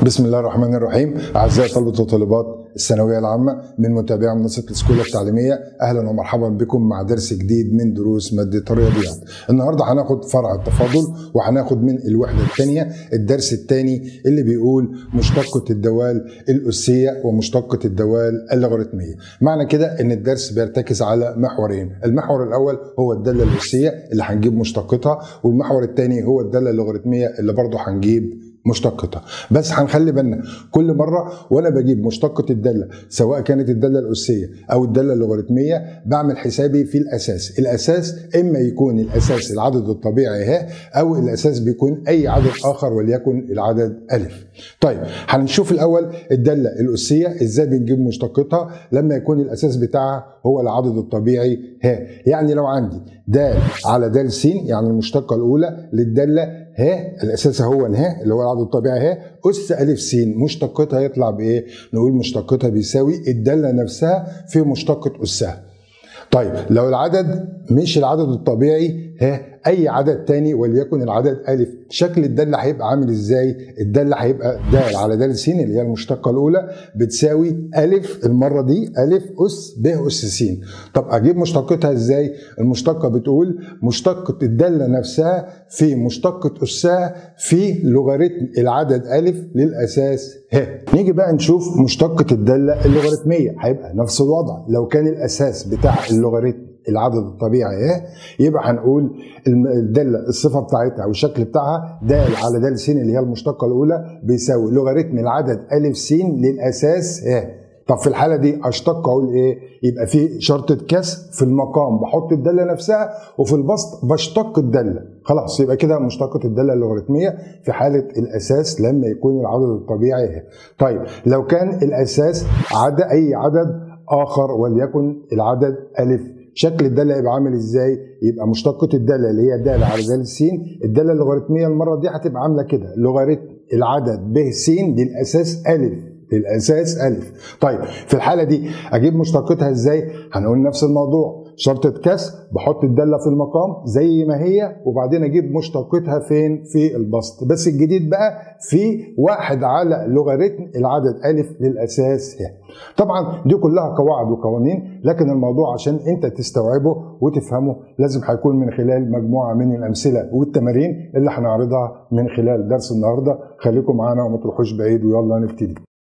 بسم الله الرحمن الرحيم اعزائي طلبه وطالبات الثانويه العامه من متابعي منصه السكوله التعليميه اهلا ومرحبا بكم مع درس جديد من دروس ماده الرياضيات النهارده هناخد فرع التفاضل وهناخد من الوحده الثانيه الدرس الثاني اللي بيقول مشتقه الدوال الاسيه ومشتقه الدوال اللوغاريتميه معنى كده ان الدرس بيرتكز على محورين المحور الاول هو الداله الاسيه اللي هنجيب مشتقتها والمحور الثاني هو الداله اللوغاريتميه اللي برضه هنجيب مشتقتها بس هنخلي بالنا كل مره وانا بجيب مشتقه الداله سواء كانت الداله الاسيه او الداله اللوغاريتميه بعمل حسابي في الاساس الاساس اما يكون الاساس العدد الطبيعي ه او الاساس بيكون اي عدد اخر وليكن العدد الف طيب هنشوف الاول الداله الاسيه ازاي بنجيب مشتقتها لما يكون الاساس بتاعها هو العدد الطبيعي ه يعني لو عندي د على د س يعني المشتقه الاولى للداله ه الاساس هو ه اللي هو العدد الطبيعي ه اس ا س مشتقتها يطلع بايه؟ نقول مشتقتها بيساوي الداله نفسها في مشتقه اسها. طيب لو العدد مش العدد الطبيعي ها اي عدد تاني وليكن العدد الف شكل الداله هيبقى عامل ازاي الداله هيبقى د على د س اللي هي المشتقه الاولى بتساوي الف المره دي الف اس ب اس س طب اجيب مشتقتها ازاي المشتقه بتقول مشتقه الداله نفسها في مشتقه اسها في لوغاريتم العدد الف للاساس ه نيجي بقى نشوف مشتقه الداله اللوغاريتميه هيبقى نفس الوضع لو كان الاساس بتاع اللوغاريتم العدد الطبيعي ايه يبقى هنقول الداله الصفه بتاعتها او الشكل بتاعها د على د س اللي هي المشتقه الاولى بيساوي لوغاريتم العدد ا س للاساس ايه طب في الحاله دي اشتق اقول ايه يبقى في شرطه كسر في المقام بحط الداله نفسها وفي البسط بشتق الداله خلاص يبقى كده مشتقه الداله اللوغاريتميه في حاله الاساس لما يكون العدد الطبيعي ايه طيب لو كان الاساس عدد اي عدد اخر وليكن العدد الف شكل الداله يبقى عامل ازاي؟ يبقى مشتقه الداله اللي هي داله على د س الداله اللوغاريتميه المره دي هتبقى عامله كده لوغاريتم العدد ب س للاساس الف للاساس الف طيب في الحاله دي اجيب مشتقتها ازاي؟ هنقول نفس الموضوع شرطة كسر بحط الدالة في المقام زي ما هي وبعدين اجيب مشتقتها فين في البسط بس الجديد بقى في واحد على لوغاريتم العدد الف للاساس ه طبعا دي كلها قواعد وقوانين لكن الموضوع عشان انت تستوعبه وتفهمه لازم هيكون من خلال مجموعة من الامثلة والتمارين اللي هنعرضها من خلال درس النهارده خليكم معانا وما تروحوش بعيد ويلا نبتدي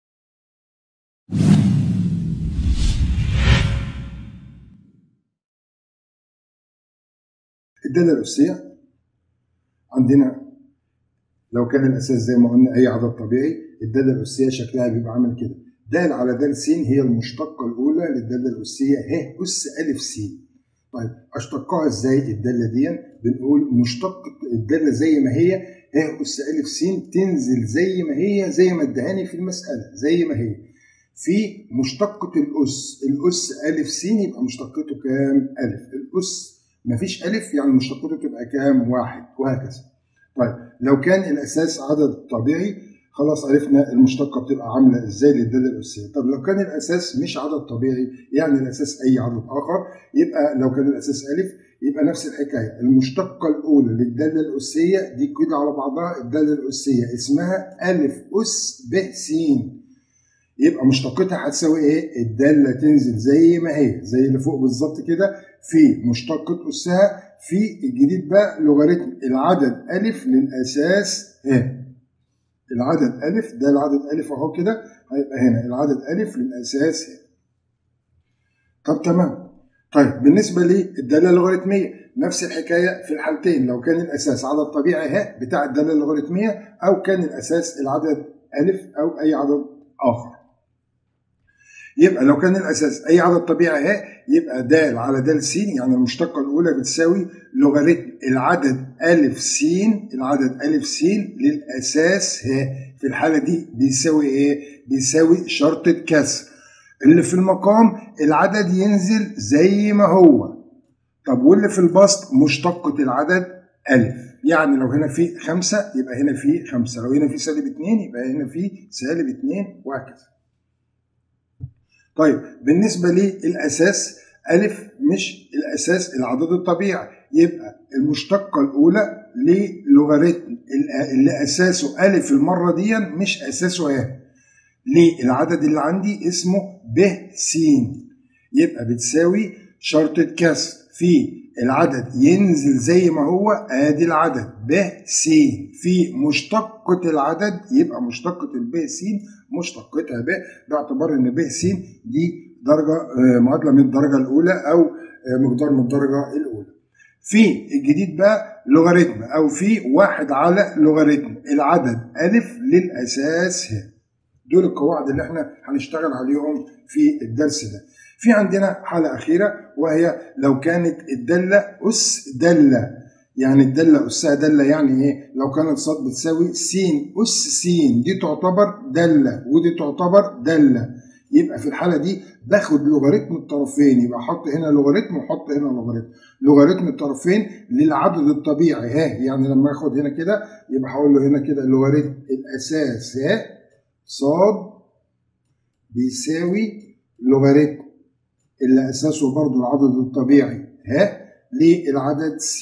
الداله الاسيه عندنا لو كان الاساس زي ما قلنا اي عدد طبيعي الداله الاسيه شكلها بيبقى عامل كده د على د س هي المشتقه الاولى للداله الاسيه ه اس ا س طيب اشتقها ازاي الداله دي بنقول مشتقه الداله زي ما هي ه اس ا س تنزل زي ما هي زي ما ادهاني في المساله زي ما هي في مشتقه الاس الاس ا س يبقى مشتقته كام الف الاس مفيش ألف يعني مشتقته تبقى كام؟ واحد وهكذا. طيب لو كان الأساس عدد طبيعي خلاص عرفنا المشتقة بتبقى عاملة ازاي للدالة الأسية. طب لو كان الأساس مش عدد طبيعي يعني الأساس أي عدد آخر يبقى لو كان الأساس ألف يبقى نفس الحكاية المشتقة الأولى للدالة الأسية دي كده على بعضها الدالة الأسية اسمها ألف أس ب س يبقى مشتقتها هتساوي ايه؟ الدالة تنزل زي ما هي زي اللي فوق بالظبط كده في مشتقة أسها في الجديد بقى لوغاريتم العدد ألف للأساس ه العدد ألف ده العدد ألف أهو كده هيبقى هنا العدد ألف للأساس ه طب تمام طيب بالنسبة للدالة اللوغاريتمية نفس الحكاية في الحالتين لو كان الأساس عدد طبيعي ه بتاع الدالة اللوغاريتمية أو كان الأساس العدد ألف أو أي عدد آخر يبقى لو كان الاساس اي عدد طبيعي ه يبقى د على د س يعني المشتقه الاولى بتساوي لوغاريتم العدد ا س العدد ا س للاساس ه في الحاله دي بيساوي ايه؟ بيساوي شرطه كسر اللي في المقام العدد ينزل زي ما هو طب واللي في البسط مشتقه العدد الف يعني لو هنا في خمسة يبقى هنا في خمسة لو هنا في سالب اتنين يبقى هنا في سالب اتنين وهكذا طيب بالنسبة للأساس ألف مش الأساس العدد الطبيعي يبقى المشتقة الأولى للوغاريتم اللي اساسه الف المره دي مش اساسه ا ليه العدد اللي عندي اسمه ب س يبقى بتساوي شرطة كسر في العدد ينزل زي ما هو ادي العدد ب س في مشتقة العدد يبقى مشتقة الب س مشتقتها ب باعتبار ان ب س دي درجة معادلة من الدرجة الأولى أو مقدار من الدرجة الأولى. في الجديد بقى لوغاريتم أو في واحد على لوغاريتم العدد ألف للأساس ه. دول القواعد اللي احنا هنشتغل عليهم في الدرس ده. في عندنا حالة أخيرة وهي لو كانت الدالة أس دالة يعني الدالة أسها دالة يعني إيه؟ لو كانت صاد بتساوي س أس س دي تعتبر دالة ودي تعتبر دالة يبقى في الحالة دي باخد لوغاريتم الطرفين يبقى أحط هنا لوغاريتم وأحط هنا لوغاريتم لوغاريتم الطرفين للعدد الطبيعي ها يعني لما آخد هنا كده يبقى هقول له هنا كده لوغاريتم الأساس ها صاد بيساوي لوغاريتم اللي اساسه برضو العدد الطبيعي ها للعدد س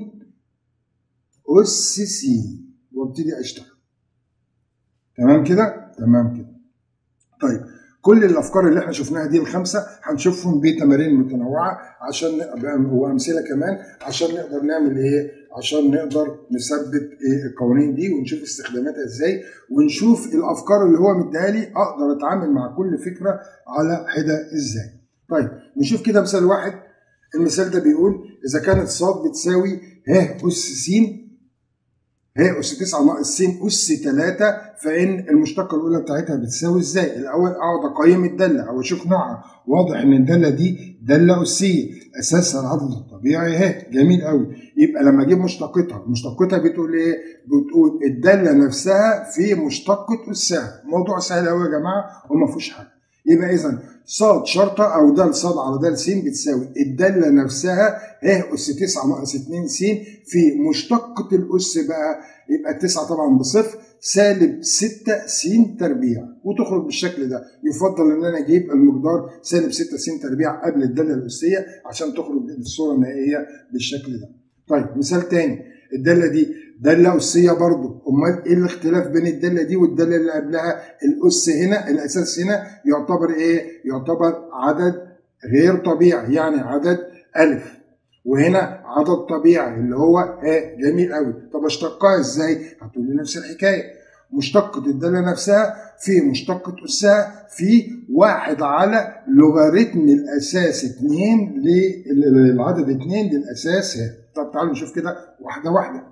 اس س وابتدي اشتغل تمام كده تمام كده طيب كل الافكار اللي احنا شفناها دي الخمسه هنشوفهم بتمارين متنوعه عشان وامثله كمان عشان نقدر نعمل ايه عشان نقدر نثبت ايه القوانين دي ونشوف استخداماتها ازاي ونشوف الافكار اللي هو مديها لي اقدر اتعامل مع كل فكره على حده ازاي طيب نشوف كده مثال واحد المثال ده بيقول اذا كانت ص بتساوي ه اس س ه اس 9 ناقص س اس 3 فان المشتقه الاولى بتاعتها بتساوي ازاي؟ الاول اقعد اقيم الداله او اشوف نوعها واضح ان الداله دي داله اسيه اساسها العدد الطبيعي ه جميل قوي يبقى لما اجيب مشتقتها مشتقتها بتقول ايه؟ بتقول الداله نفسها في مشتقه اسها موضوع سهل قوي يا جماعه وما فيهوش حاجه يبقى اذا صاد شرطه او د صاد على د س بتساوي الداله نفسها ه اس 9 ناقص 2 س في مشتقه الاس بقى يبقى التسعه طبعا بصفر سالب 6 س تربيع وتخرج بالشكل ده يفضل ان انا اجيب المقدار سالب 6 س تربيع قبل الداله الاسيه عشان تخرج الصوره النهائيه بالشكل ده. طيب مثال تاني الداله دي داله اسيه برضو امال ايه الاختلاف بين الداله دي والداله اللي قبلها الاس هنا الاساس هنا يعتبر ايه يعتبر عدد غير طبيعي يعني عدد الف وهنا عدد طبيعي اللي هو ها جميل قوي طب اشتقها ازاي هتقول لي نفس الحكايه مشتقة الدالة نفسها في مشتقة أسها في واحد على لوغاريتم الأساس اتنين للعدد اتنين للأساس ها طب تعالوا نشوف كده واحدة واحدة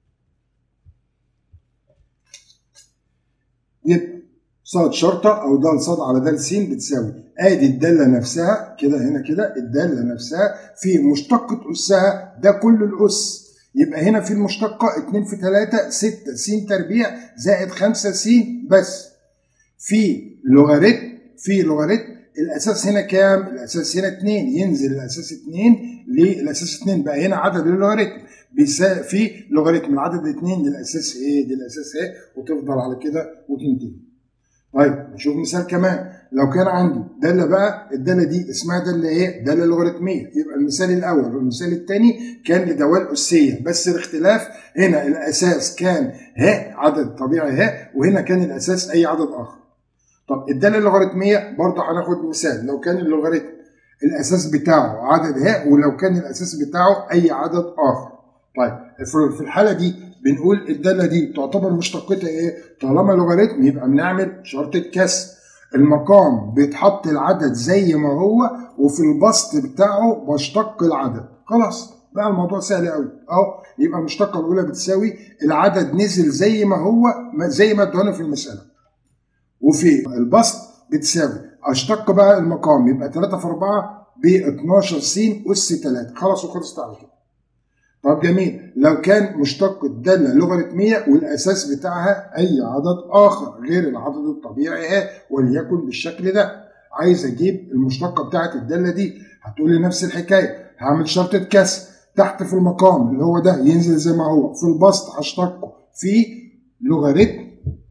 يبقى صاد شرطة أو د صاد على د س بتساوي آدي الدالة نفسها كده هنا كده الدالة نفسها في مشتقة أسها ده كل الأس يبقى هنا في المشتقة 2 في 3 6 س تربيع زائد 5 س بس في لوغاريتم في لوغاريتم الاساس هنا كام؟ الاساس هنا 2 ينزل الاساس 2 للاساس 2 بقى هنا عدد اللوغاريتم بيساوي في لوغاريتم العدد 2 للاساس ايه؟ للاساس ايه؟ وتفضل على كده وتنتهي. طيب نشوف مثال كمان لو كان عندي داله بقى الداله دي اسمها داله ايه؟ داله لوغاريتميه يبقى المثال الاول والمثال الثاني كان لدوال اسيه بس الاختلاف هنا الاساس كان ه عدد طبيعي ه وهنا كان الاساس اي عدد اخر. طب الداله اللوغاريتميه برضه هناخد مثال لو كان اللوغاريتم الاساس بتاعه عدد ه ولو كان الاساس بتاعه اي عدد اخر. طيب في الحاله دي بنقول الداله دي تعتبر مشتقتها ايه؟ طالما لوغاريتم يبقى بنعمل شرطه كسر. المقام بيتحط العدد زي ما هو وفي البسط بتاعه بشتق العدد خلاص بقى الموضوع سهل قوي اهو يبقى المشتقه الاولى بتساوي العدد نزل زي ما هو زي ما ادونا في المساله وفي البسط بتساوي اشتق بقى المقام يبقى 3 في 4 ب 12 س اس 3 خلاص وخلصت على كده طب جميل لو كان مشتق الداله لوغاريتميه والاساس بتاعها اي عدد اخر غير العدد الطبيعي ها وليكن بالشكل ده عايز اجيب المشتقه بتاعت الداله دي هتقول لي نفس الحكايه هعمل شرطه كسر تحت في المقام اللي هو ده ينزل زي ما هو في البسط هشتقه في لوغاريتم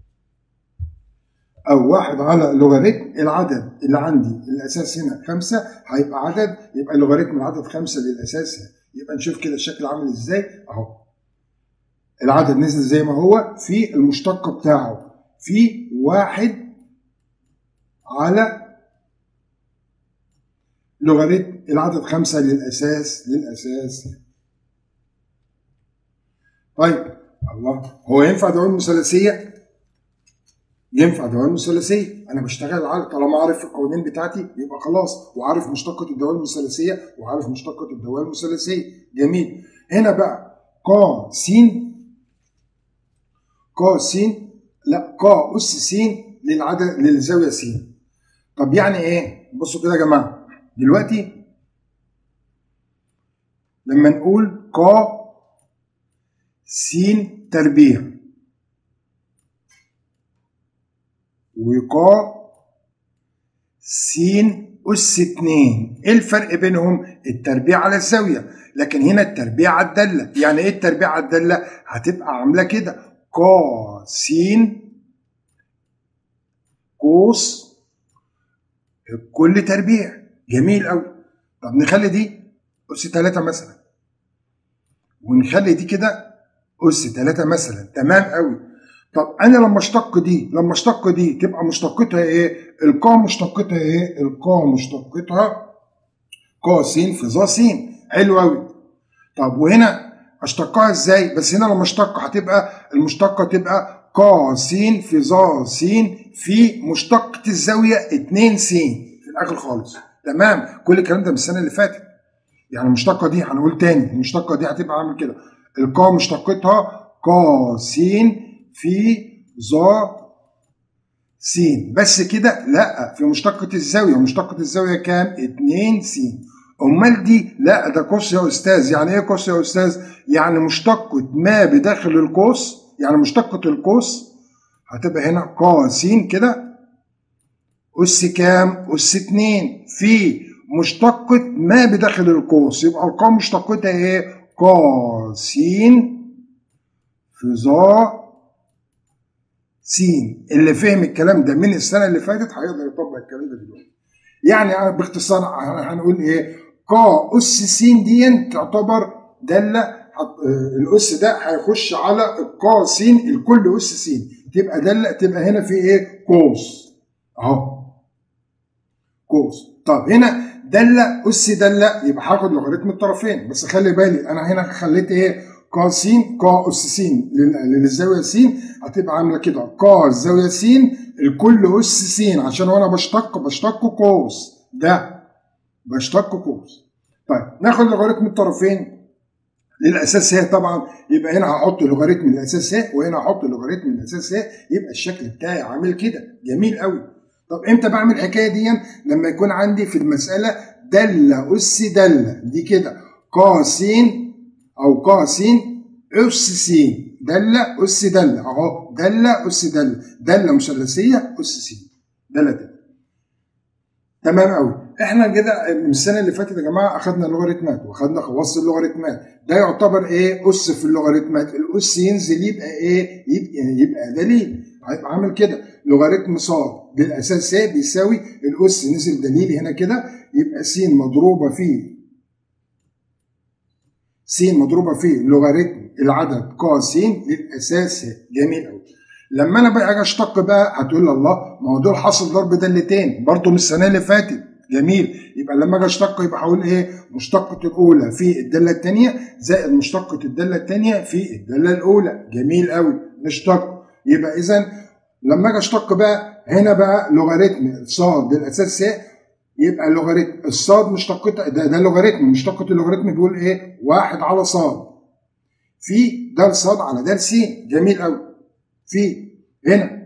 او واحد على لوغاريتم العدد اللي عندي الاساس هنا خمسه هيبقى عدد يبقى لوغاريتم العدد خمسه للاساس يبقى نشوف كده الشكل عامل ازاي اهو العدد نزل زي ما هو في المشتق بتاعه في واحد على لوغاريتم العدد خمسة للأساس للأساس طيب الله هو ينفع دوائر مثلثية؟ ينفع دوائر مثلثية أنا بشتغل على طالما عارف القوانين بتاعتي يبقى خلاص وعارف مشتقة الدوائر المثلثية وعارف مشتقة الدوائر المثلثية جميل هنا بقى ق س ق س لا ق أس س للعدد للزاوية س طب يعني إيه؟ بصوا كده يا جماعة دلوقتي لما نقول ق س تربيع وق س أس اتنين ايه الفرق بينهم التربيع على الزاوية لكن هنا التربيع على الدالة يعني ايه التربيع على الدالة هتبقى عاملة كده ق س قوس كل تربيع جميل قوي طب نخلي دي أس تلاتة مثلا ونخلي دي كده أس تلاتة مثلا تمام قوي طب أنا لما اشتق دي لما اشتق دي تبقى مشتقتها إيه؟ القا مشتقتها إيه؟ القا مشتقتها ق س في ظ س حلو قوي طب وهنا اشتقها ازاي؟ بس هنا لما اشتق هتبقى المشتقة تبقى ق س في ظ س في مشتقة الزاوية 2 س في الآخر خالص تمام كل الكلام ده من السنة اللي فاتت يعني المشتقة دي هنقول تاني المشتقة دي هتبقى عامل كده القا مشتقتها ق س في ظ س بس كده لا في مشتقة الزاوية مشتقة الزاوية كام 2 س امال دي لا ده قوس يا استاذ يعني ايه قوس يا استاذ يعني مشتقة ما بداخل القوس يعني مشتقة القوس هتبقى هنا ق س كده أس كام؟ أس 2 في مشتقة ما بداخل القوس يبقى القاء مشتقتها ايه؟ ق س في ظ س اللي فهم الكلام ده من السنة اللي فاتت هيقدر يطبق الكلام ده دلوقتي. يعني باختصار هنقول ايه؟ ق أس س دي تعتبر دالة الأس ده هيخش على الق س الكل أس س تبقى دالة تبقى هنا في ايه؟ قوس أهو قوس طب هنا دالة أس دالة يبقى هاخد لوغاريتم الطرفين بس خلي بالي أنا هنا خليت إيه ق س ق أس س للزاوية س هتبقى عاملة كده ق الزاوية س الكل أس س عشان وأنا بشتق بشتق قوس ده بشتق قوس طيب ناخد لوغاريتم الطرفين للاساس هي طبعا يبقى هنا هحط لوغاريتم الاساس هي وهنا هحط لوغاريتم الاساس هي يبقى الشكل بتاعي عامل كده جميل قوي طب امتى بعمل الحكايه دي لما يكون عندي في المساله داله اس داله دي كده ق س او ق س اس س داله اس داله اهو داله اس داله داله مثلثيه اس س داله داله تمام قوي احنا كده من السنه اللي فاتت يا جماعه اخذنا لوغاريتمات واخذنا خواص اللوغاريتمات ده يعتبر ايه اس في اللوغاريتمات الاس ينزل يبقى ايه يبقى يبقى دليل هيبقى عامل كده لوغاريتم ص بالاساس س بيساوي الاس نزل دليل هنا كده يبقى س مضروبه في س مضروبه في لوغاريتم العدد ق س للاساس جميل قوي لما انا بقى اجي اشتق بقى هتقول الله ما هو دول حاصل ضرب دالتين برضه من السنه اللي فاتت جميل يبقى لما اجي اشتق يبقى هقول ايه مشتقة الاولى في الدالة الثانية زائد مشتقة الدالة الثانية في الدالة الاولى جميل قوي نشتق يبقى اذا لما اجي اشتق بقى هنا بقى لوغاريتم صاد للاساس س يبقى لوغاريتم الصاد مشتقتها ده ده لوغاريتم مشتقة اللوغاريتم بيقول ايه واحد على صاد في د صاد على د س جميل قوي في هنا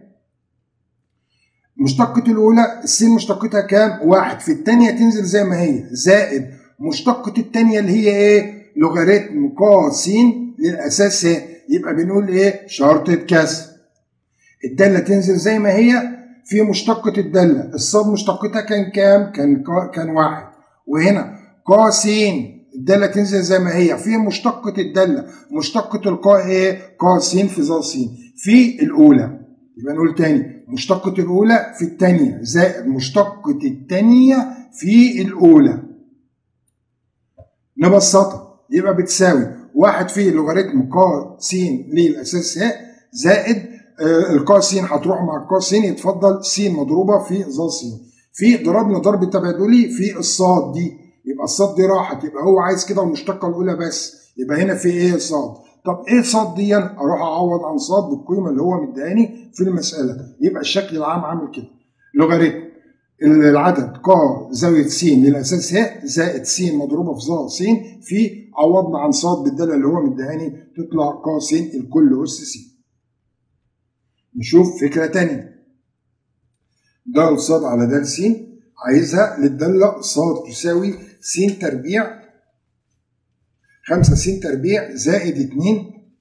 مشتقة الأولى السين مشتقتها كام؟ واحد في الثانية تنزل زي ما هي زائد مشتقة الثانية اللي هي إيه؟ لوغاريتم ق س للأساس س يبقى بنقول إيه؟ شرطة كسر الدالة تنزل زي ما هي في مشتقة الدالة الصاد مشتقتها كان كام؟ كان كان واحد وهنا ق س الدالة تنزل زي ما هي في مشتقة الدالة مشتقة القاء ايه؟ ق س في ظ س في الأولى يبقى نقول تاني مشتقة الأولى في الثانية زائد مشتقة الثانية في الأولى نبسطها يبقى بتساوي واحد في لوغاريتم ق س للاساس ه زائد آه، القا س هتروح مع القا س يتفضل س مضروبه في ظ س في ضربنا ضرب تبادلي في الصاد دي يبقى الصاد دي راحت يبقى هو عايز كده المشتقه الاولى بس يبقى هنا في ايه صاد طب ايه صاد دي اروح اعوض عن صاد بالقيمه اللي هو مديهاني في المساله يبقى الشكل العام عامل كده لوغاريتم العدد ق زاويه س للاساس ه زائد س مضروبه في ظ س في عوضنا عن صاد بالداله اللي هو مديهاني تطلع ق س الكل اس س نشوف فكره ثانيه د ص على د س عايزها للداله ص تساوي س تربيع 5 س تربيع زائد 2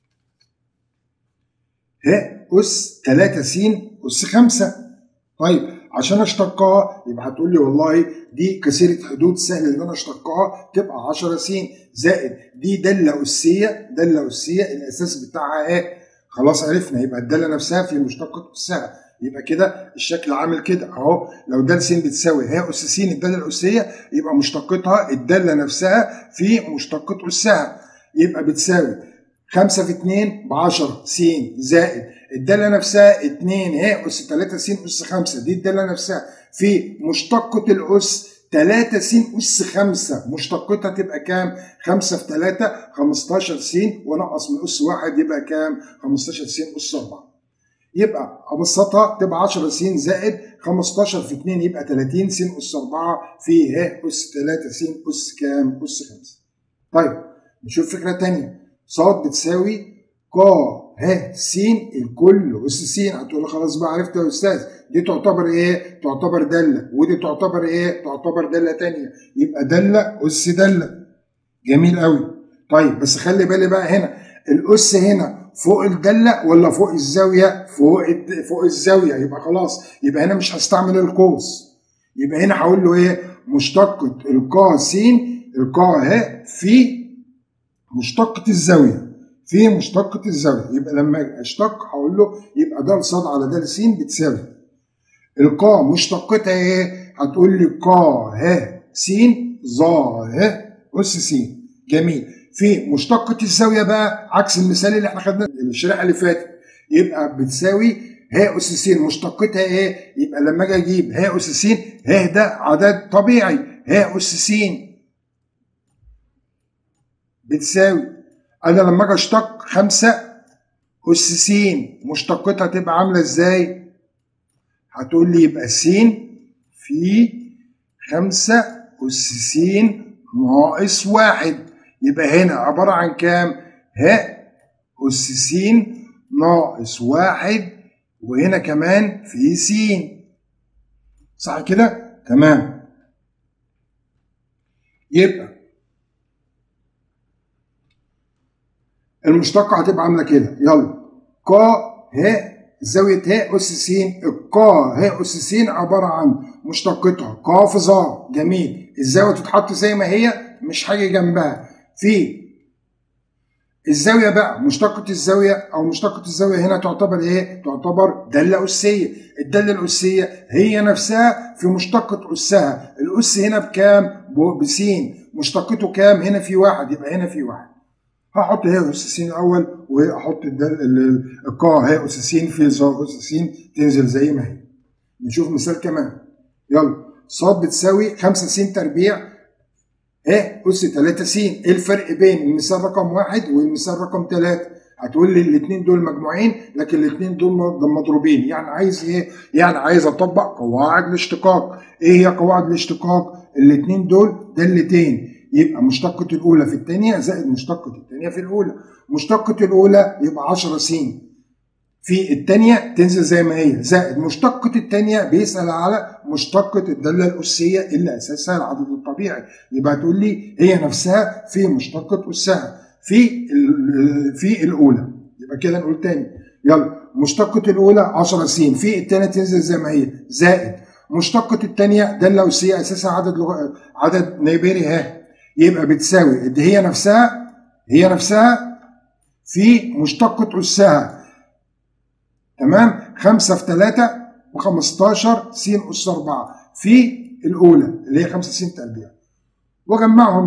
ه اس 3 س اس 5 طيب عشان اشتقها يبقى هتقول لي والله دي كثيره حدود سهل ان انا اشتقها تبقى 10 س زائد دي داله اسيه داله اسيه الاساس بتاعها ايه خلاص عرفنا يبقى الداله نفسها في مشتقه اسها يبقى كده الشكل عامل كده اهو لو د س بتساوي ه اس س الداله الاسيه يبقى مشتقتها الداله نفسها في مشتقه اسها يبقى بتساوي 5 في 2 ب 10 س زائد الداله نفسها 2 ه اس 3 س اس 5 دي الداله نفسها في مشتقه الاس 3 س اس 5 مشتقتها تبقى كام؟ 5 في 3 15 س ونقص من اس 1 يبقى كام؟ 15 س اس 4 يبقى ابسطها تبقى 10 س زائد 15 في 2 يبقى 30 س اس 4 في ه اس 3 س اس كام؟ اس 5 طيب نشوف فكره ثانيه ص بتساوي ق ه س الكل اس س هتقول لي خلاص بقى عرفت يا استاذ دي تعتبر ايه؟ تعتبر داله ودي تعتبر ايه؟ تعتبر داله ثانيه يبقى داله اس داله جميل قوي طيب بس خلي بالي بقى هنا الاس هنا فوق الداله ولا فوق الزاويه؟ فوق فوق الزاويه يبقى خلاص يبقى هنا مش هستعمل القوس يبقى هنا هقول له ايه؟ مشتقه القا س القا ه في مشتقة الزاوية في مشتقة الزاوية يبقى لما اشتق هقول له يبقى د ص على د س بتساوي القا مشتقتها ايه؟ هتقول لي قا ه س ظ ه اس س جميل في مشتقة الزاوية بقى عكس المثال اللي احنا خدناه الشريحة اللي فاتت يبقى بتساوي ه اس س مشتقتها ايه؟ يبقى لما اجي اجيب ه اس س ه ده عدد طبيعي ه اس س بتساوي انا لما اجي اشتق 5 اس س مشتقتها تبقى عامله ازاي؟ هتقول لي يبقى س في 5 اس س ناقص واحد يبقى هنا عباره عن كام؟ ه اس س ناقص واحد وهنا كمان في س صح كده؟ تمام يبقى المشتقة هتبقى عاملة كده يلا ق ه زاوية ه أس س القا ه أس س عبارة عن مشتقتها ق في ظ جميل الزاوية تتحط زي ما هي مش حاجة جنبها في الزاوية بقى مشتقة الزاوية أو مشتقة الزاوية هنا تعتبر إيه؟ تعتبر دالة أسية، الدالة الأسية هي نفسها في مشتقة أسها، الأس هنا بكام؟ بس مشتقته كام؟ هنا في واحد يبقى هنا في واحد. هحط ه اس س الاول واحط القا ه اس س في ظ اس س تنزل زي ما هي نشوف مثال كمان يلا ص بتساوي 5 س تربيع ه اس 3 س ايه الفرق بين المثال رقم واحد والمثال رقم ثلاثة هتقول لي الاثنين دول مجموعين لكن الاثنين دول مضروبين يعني عايز ايه يعني عايز اطبق قواعد الاشتقاق ايه هي قواعد الاشتقاق الاثنين دول دالتين يبقى مشتقة الأولى في الثانية زائد مشتقة الثانية في الأولى مشتقة الأولى يبقى 10 س في الثانية تنزل زي ما هي زائد مشتقة الثانية بيسأل على مشتقة الدالة الأسية اللي أساسها العدد الطبيعي يبقى تقول لي هي نفسها في مشتقة أسها في في الأولى يبقى كده نقول تاني يلا مشتقة الأولى 10 س في الثانية تنزل زي ما هي زائد مشتقة الثانية دالة أسية أساسها عدد لغ... عدد نيبيري ها يبقى بتساوي دي هي نفسها هي نفسها في مشتقة أسها تمام 5 في 3 و15 س أس 4 في الأولى اللي هي 5 س تربيع وجمعهم بقى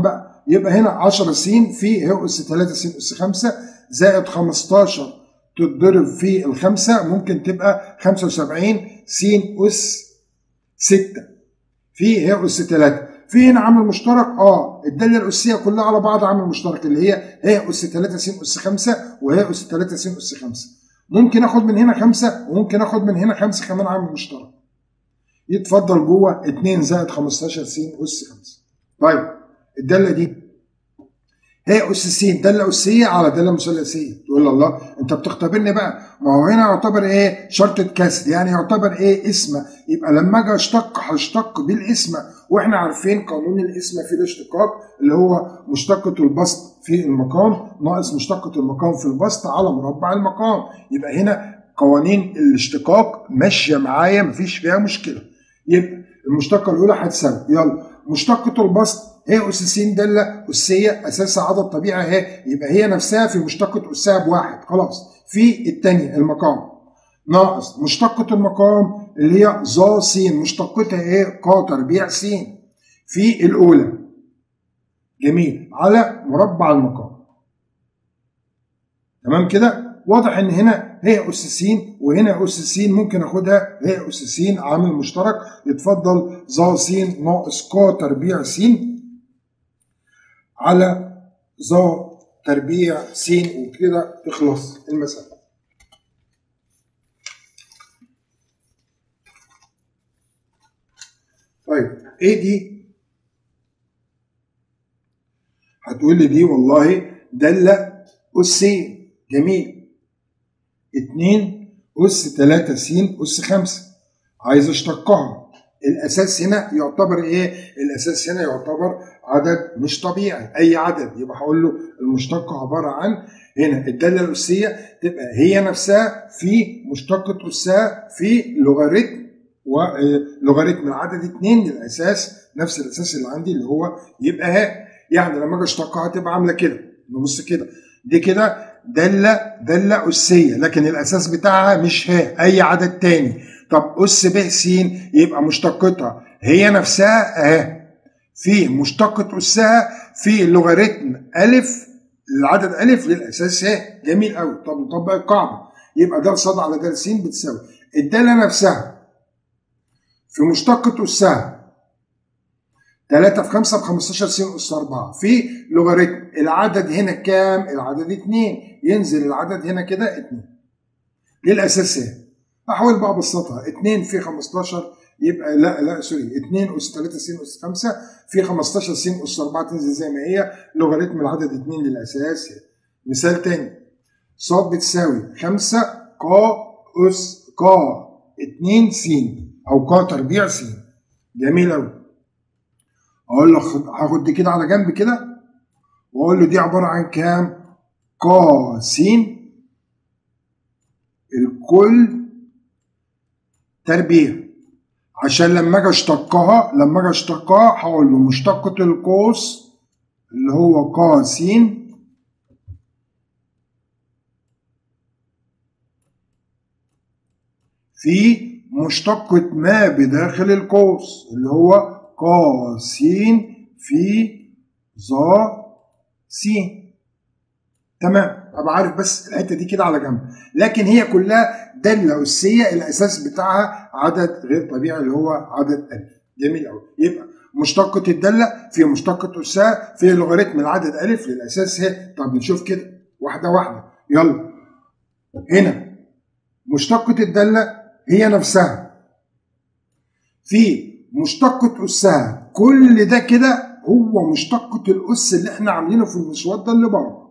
يبقى هنا 10 س في ه اس 3 س اس 5 زائد 15 تتضرب في الخمسة ممكن تبقى 75 س أس 6 في ه أس 3 في هنا عامل مشترك اه الدالة الأسية كلها على بعض عامل مشترك اللي هي ه أس 3 س أس 5 وه أس 3 س أس 5 ممكن اخد من هنا 5 وممكن اخد من هنا 5 كمان عامل مشترك يتفضل جوه 2 زائد 15 س أس 5 طيب الدالة دي هي اس س داله اسيه على داله مثلثيه تقول له الله انت بتختبرني بقى ما هو هنا يعتبر ايه شرطه كسر يعني يعتبر ايه اسمه يبقى لما اجي اشتق هشتق بالاسمه واحنا عارفين قانون الاسمه في الاشتقاق اللي هو مشتقه البسط في المقام ناقص مشتقه المقام في البسط على مربع المقام يبقى هنا قوانين الاشتقاق ماشيه معايا مفيش فيها مشكله يبقى المشتقه الاولى هتساوي يلا مشتقه البسط هي أس س دالة أسية أساسها عدد طبيعي أهي يبقى هي نفسها في مشتقة أسها بواحد خلاص في الثانية المقام ناقص مشتقة المقام اللي هي ظا س مشتقتها إيه؟ ق تربيع س في الأولى جميل على مربع المقام تمام كده واضح ان هنا هي اس س وهنا اس س ممكن اخدها هي اس س عامل مشترك يتفضل ظا س ناقص ق تربيع س على ظا تربيع س وكده تخلص المسألة طيب ايه دي؟ هتقول لي دي والله دالة أسين جميل اتنين أس تلاتة س أس خمسة عايز اشتقها الأساس هنا يعتبر إيه؟ الأساس هنا يعتبر عدد مش طبيعي أي عدد يبقى هقول له المشتقة عبارة عن هنا الدالة الأسية تبقى هي نفسها في مشتقة أسها في لوغاريتم ولوغاريتم العدد اتنين للأساس نفس الأساس اللي عندي اللي هو يبقى ها يعني لما أجي أشتقها تبقى عاملة كده نبص كده دي كده دالة دالة أسية لكن الأساس بتاعها مش ها أي عدد تاني طب أس ب س يبقى مشتقتها هي نفسها أهي في مشتقة أسها في لوغاريتم ألف العدد ألف للأساس ه جميل قوي طب نطبق القاعدة يبقى د ص على د س بتساوي الدالة نفسها في مشتقة أسها 3 في 5 ب 15 س أس 4 في لوغاريتم العدد هنا كام؟ العدد 2 ينزل العدد هنا كده 2 للأساس ه احاول بقى ابسطها 2 في 15 يبقى لا لا سوري 2 اس 3 س اس 5 في 15 س اس 4 تنزل زي ما هي لوغاريتم العدد 2 للاساس مثال تاني ص بتساوي 5 ق اس ق 2 س او ق تربيع س جميل قوي اقول له هاخد دي كده على جنب كده واقول له دي عباره عن كام ق س الكل تربيع عشان لما اجي اشتقها لما اجي اشتقها هقول له مشتقة القوس اللي هو ق س في مشتقة ما بداخل القوس اللي هو ق س في ظا س تمام ابقى عارف بس الحته دي كده على جنب لكن هي كلها داله اسيه الاساس بتاعها عدد غير طبيعي اللي هو عدد الف جميل قوي يبقى مشتقة الدالة في مشتقة أسها في لوغاريتم العدد ألف للأساس ه طب نشوف كده واحدة واحدة يلا هنا مشتقة الدالة هي نفسها في مشتقة أسها كل ده كده هو مشتقة الأس اللي احنا عاملينه في المسودة اللي بره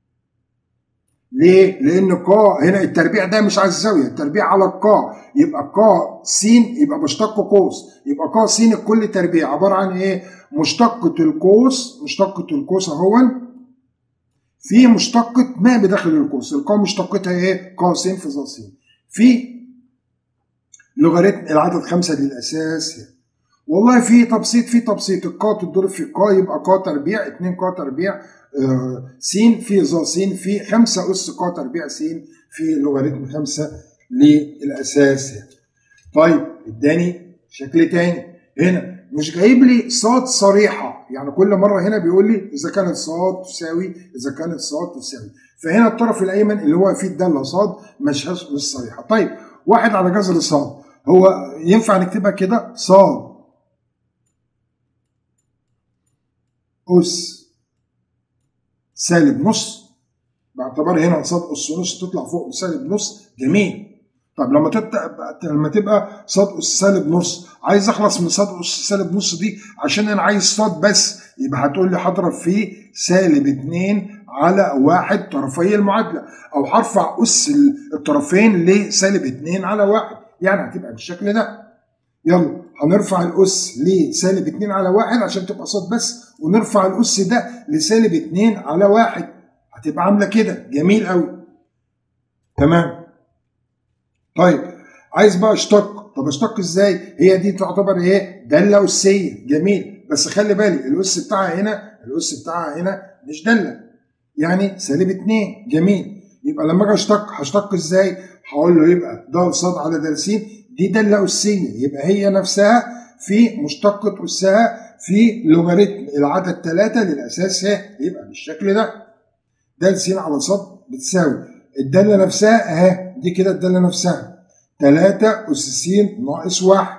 ليه؟ لأن ق هنا التربيع ده مش على الزاوية، التربيع على القا، يبقى ق س يبقى بشتق قوس، يبقى ق س الكل تربيع عبارة عن إيه؟ مشتقة القوس، مشتقة القوس أهون في مشتقة ما بداخل القوس، القا مشتقتها إيه؟ ق س في ظ س. في لوغاريتم العدد خمسة للأساس والله في تبسيط في تبسيط القا تتضرب في قا يبقى قا تربيع 2 قا تربيع س في ظ س في 5 أس ق تربيع س في لوغاريتم 5 للأساس طيب اداني شكل تاني هنا مش جايب لي صاد صريحة يعني كل مره هنا بيقول لي اذا كانت صاد تساوي اذا كانت صاد تساوي فهنا الطرف الايمن اللي هو فيه الداله صاد مش مش صريحه طيب واحد على جذر صاد هو ينفع نكتبها كده صاد أس سالب نص باعتبار هنا صاد أس نص تطلع فوق بسالب نص جميل طب لما تبقى لما تبقى صاد أس سالب نص عايز أخلص من صاد أس سالب نص دي عشان أنا عايز صاد بس يبقى هتقول لي هضرب في سالب 2 على واحد طرفي المعادلة أو هرفع أس الطرفين لسالب 2 على واحد يعني هتبقى بالشكل ده يلا هنرفع الاس لسالب 2 على 1 عشان تبقى صاد بس ونرفع الاس ده لسالب 2 على 1 هتبقى عامله كده جميل قوي تمام طيب عايز بقى اشتق طب اشتق ازاي هي دي تعتبر ايه داله اسيه جميل بس خلي بالي الاس بتاعها هنا الاس بتاعها هنا مش داله يعني سالب 2 جميل يبقى لما اجي اشتق هشتق ازاي هقول له يبقى د ص على د س دي دالة أسية يبقى هي نفسها في مشتقة أسها في لوغاريتم العدد ثلاثة للأساس ه يبقى بالشكل ده د س على ص بتساوي الدالة نفسها أهي دي كده الدالة نفسها 3 أس س ناقص 1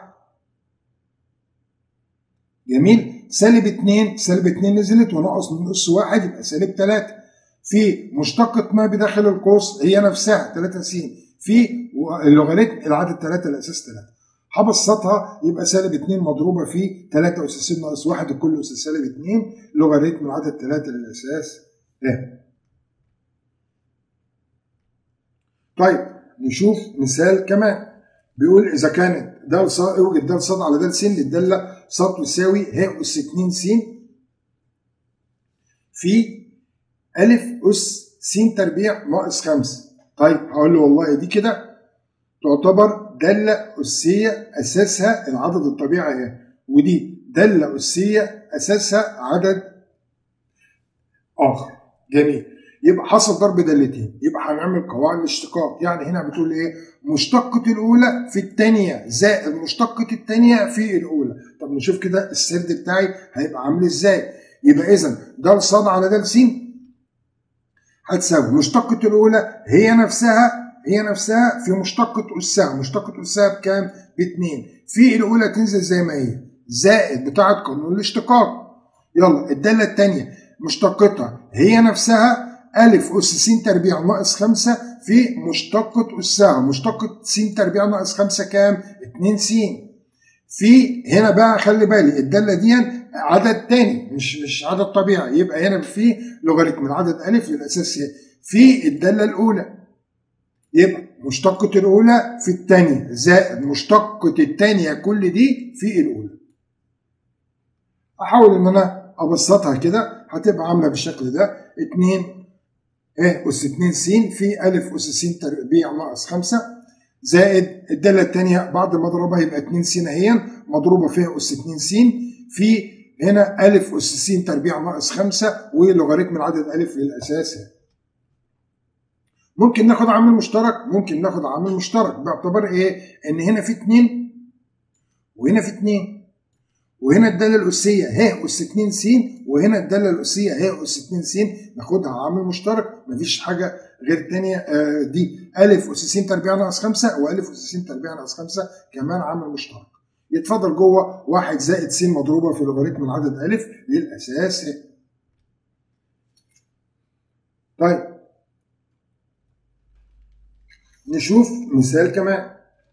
جميل سالب 2 سالب 2 نزلت وناقص من أس 1 يبقى سالب 3 في مشتقة ما بداخل القوس هي نفسها 3 س في اللوغاريتم العدد 3 الاساس 3 هبسطها يبقى سالب 2 مضروبه في 3 اس س ناقص 1 الكل اس سالب 2 لوغاريتم العدد 3 للاساس ا طيب نشوف مثال كمان بيقول اذا كانت د ص اوجد د ص على د س للداله ص تساوي ه اس 2 س في أ أس س تربيع ناقص 5 طيب هقول له والله دي كده تعتبر دالة أسية أساسها العدد الطبيعي اهي ودي دالة أسية أساسها عدد آخر جميل يبقى حصل ضرب دالتين يبقى هنعمل قواعد الاشتقاق يعني هنا بتقول ايه مشتقة الأولى في الثانية زائد مشتقة الثانية في الأولى طب نشوف كده السرد بتاعي هيبقى عامل ازاي يبقى إذا د ص على د س هتساوي مشتقة الأولى هي نفسها هي نفسها في مشتقة أسها مشتقة أسها بكام؟ باتنين في الأولى تنزل زي ما هي زائد بتاعة قانون الاشتقاق يلا الدالة التانية مشتقتها هي نفسها ألف أس س تربيع ناقص خمسة في مشتقة أسها مشتقة س تربيع ناقص خمسة كام؟ اتنين س في هنا بقى خلي بالي الدالة دي عدد تاني مش مش عدد طبيعي يبقى هنا في لوغاريتم العدد ألف للأساس في الدالة الأولى يبقى مشتقة الأولى في الثانية زائد مشتقة الثانية كل دي في الأولى أحاول إن أنا أبسطها كده هتبقى عاملة بالشكل ده 2 ا أس 2 س في أ أس س تربيع ناقص 5 زائد الدالة الثانية بعد ما أضربها يبقى 2 س اهي مضروبة فيها أس 2 س في هنا أ أس س تربيع ناقص 5 ولوغاريتم العدد أ للأساس ممكن ناخد عامل مشترك ممكن ناخد عامل مشترك باعتبار ايه ان هنا في 2 وهنا في 2 وهنا الداله الاسيه ه اس 2 س وهنا الداله الاسيه ه اس 2 س ناخدها عامل مشترك مفيش حاجه غير تانية آه دي أ أس س تربيع ناقص 5 وأ أس س تربيع ناقص 5 كمان عامل مشترك يتفضل جوه 1 زائد س مضروبه في لوغاريتم العدد أ للأساس ه طيب نشوف مثال كمان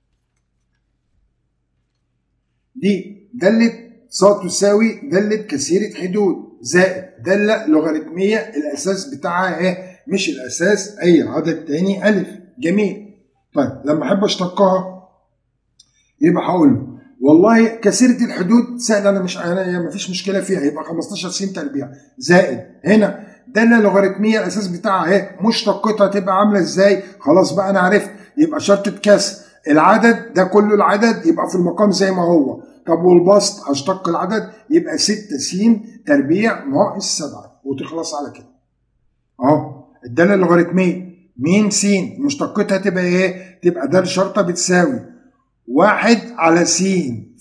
دي دالة ص تساوي دالة كثيرة حدود زائد دالة لوغاريتمية الأساس بتاعها ايه مش الأساس أي عدد تاني ألف جميل طيب لما أحب أشتقها يبقى هقول له والله كثيرة الحدود سهلة أنا مش أنا ما فيش مشكلة فيها يبقى 15 س تربيع زائد هنا دالة لوغاريتمية الأساس بتاعها اهي مشتقتها تبقى عاملة إزاي خلاص بقى أنا عرفت يبقى شرطة كسر العدد ده كله العدد يبقى في المقام زي ما هو طب والبسط هشتق العدد يبقى 6 س تربيع ناقص 7 وتخلص على كده اهو الداله اللوغاريتميه مين س مشتقتها تبقى ايه؟ تبقى ده الشرطه بتساوي واحد على س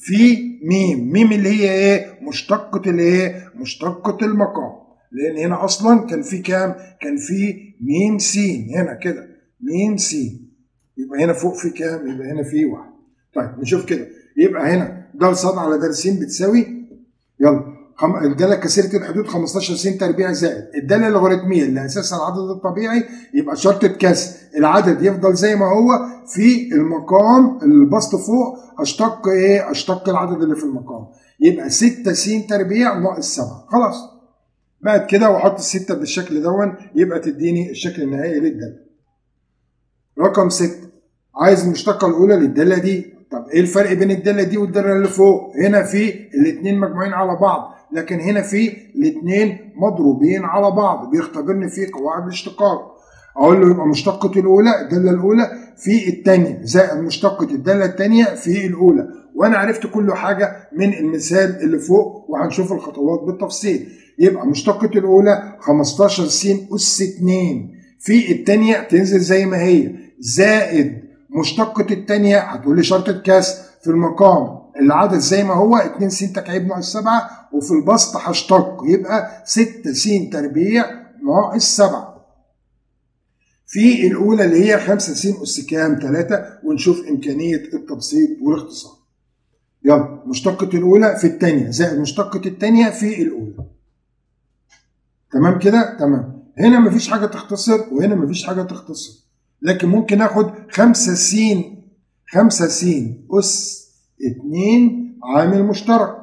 في ميم ميم اللي هي ايه مشتقة الايه مشتقة المقام لان هنا اصلا كان في كام كان في ميم سين هنا كده ميم سين يبقى هنا فوق في كام يبقى هنا في واحد طيب نشوف كده يبقى هنا د ص على د س بتساوي يلا خم... الداله كثيره الحدود 15 س تربيع زائد الداله اللوغاريتميه اللي اساسها العدد الطبيعي يبقى شرط كسر العدد يفضل زي ما هو في المقام البسط فوق اشتق ايه اشتق العدد اللي في المقام يبقى 6 س تربيع ناقص 7 خلاص بقت كده واحط الستة بالشكل دون يبقى تديني الشكل النهائي للداله رقم 6 عايز المشتقه الاولى للداله دي طب ايه الفرق بين الداله دي والداله اللي فوق هنا في الاثنين مجموعين على بعض لكن هنا في الاثنين مضروبين على بعض بيختبرني في قواعد الاشتقاق اقول له يبقى مشتقه الاولى الداله الاولى في الثانيه زائد مشتقه الداله الثانيه في الاولى وانا عرفت كل حاجه من المثال اللي فوق وهنشوف الخطوات بالتفصيل يبقى مشتقه الاولى 15 س اس 2 في الثانيه تنزل زي ما هي زائد مشتقة الثانية هتقول لي شرطة كسر في المقام العدد زي ما هو 2 س تكعيب ناقص 7 وفي البسط هشتق يبقى 6 س تربيع ناقص 7 في الأولى اللي هي 5 س أس كام 3 ونشوف إمكانية التبسيط والاختصار يلا مشتقة الأولى في الثانية زائد مشتقة الثانية في الأولى تمام كده تمام هنا مفيش حاجة تختصر وهنا مفيش حاجة تختصر لكن ممكن اخد 5 س 5 س اس 2 عامل مشترك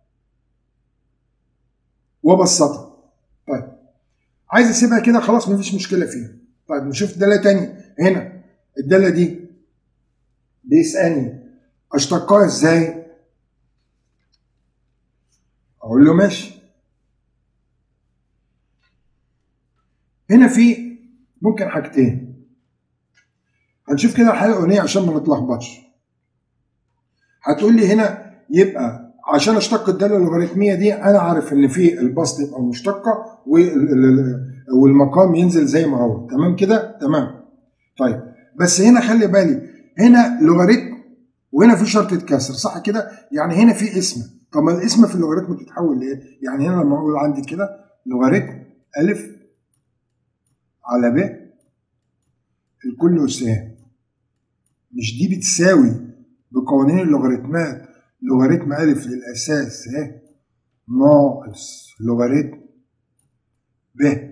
وابسطها طيب عايز اسيبها كده خلاص مفيش مشكله فيها طيب نشوف داله تانية هنا الداله دي بيسالني اشتقها ازاي اقول له ماشي هنا في ممكن حاجتين هنشوف كده الحاله الاولانيه عشان ما نتلخبطش هتقول لي هنا يبقى عشان اشتق الداله اللوغاريتميه دي انا عارف ان في البسط يبقى مشتقه والمقام ينزل زي ما هو تمام كده تمام طيب بس هنا خلي بالي هنا لوغاريتم وهنا في شرطه كسر صح كده يعني هنا في اسم طب ما الاسم في اللوغاريتم بتتحول لايه يعني هنا لما اقول عندي كده لوغاريتم الف على ب الكل أساه مش دي بتساوي بقوانين اللوغاريتمات لوغاريتم ألف للأساس ها ناقص لوغاريتم ب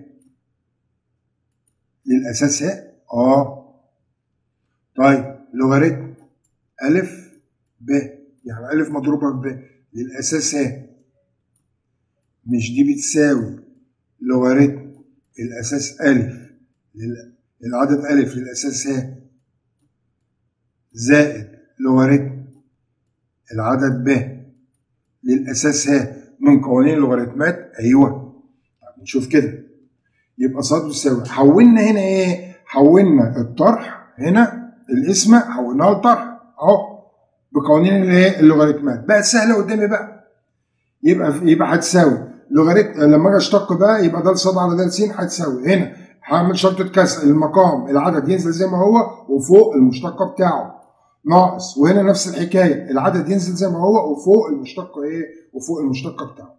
للأساس ها اه طيب لوغاريتم ألف ب يعني ألف مضروبة في ب للأساس ها مش دي بتساوي لوغاريتم الأساس ألف لل... العدد ألف للأساس ه زائد لوغاريتم العدد ب للأساس ه من قوانين اللوغاريتمات أيوه طب نشوف كده يبقى صاد يساوي حولنا هنا إيه؟ حولنا الطرح هنا الاسم حولناه لطرح أهو بقوانين الايه؟ اللوغاريتمات بقت سهلة قدامي بقى يبقى يبقى هتساوي لوغاريتم لما اجي اشتق بقى يبقى ده صاد على ده س هتساوي هنا هعمل شرطة كسر المقام العدد ينزل زي ما هو وفوق المشتقة بتاعه ناقص وهنا نفس الحكاية العدد ينزل زي ما هو وفوق المشتقة ايه وفوق المشتقة بتاعه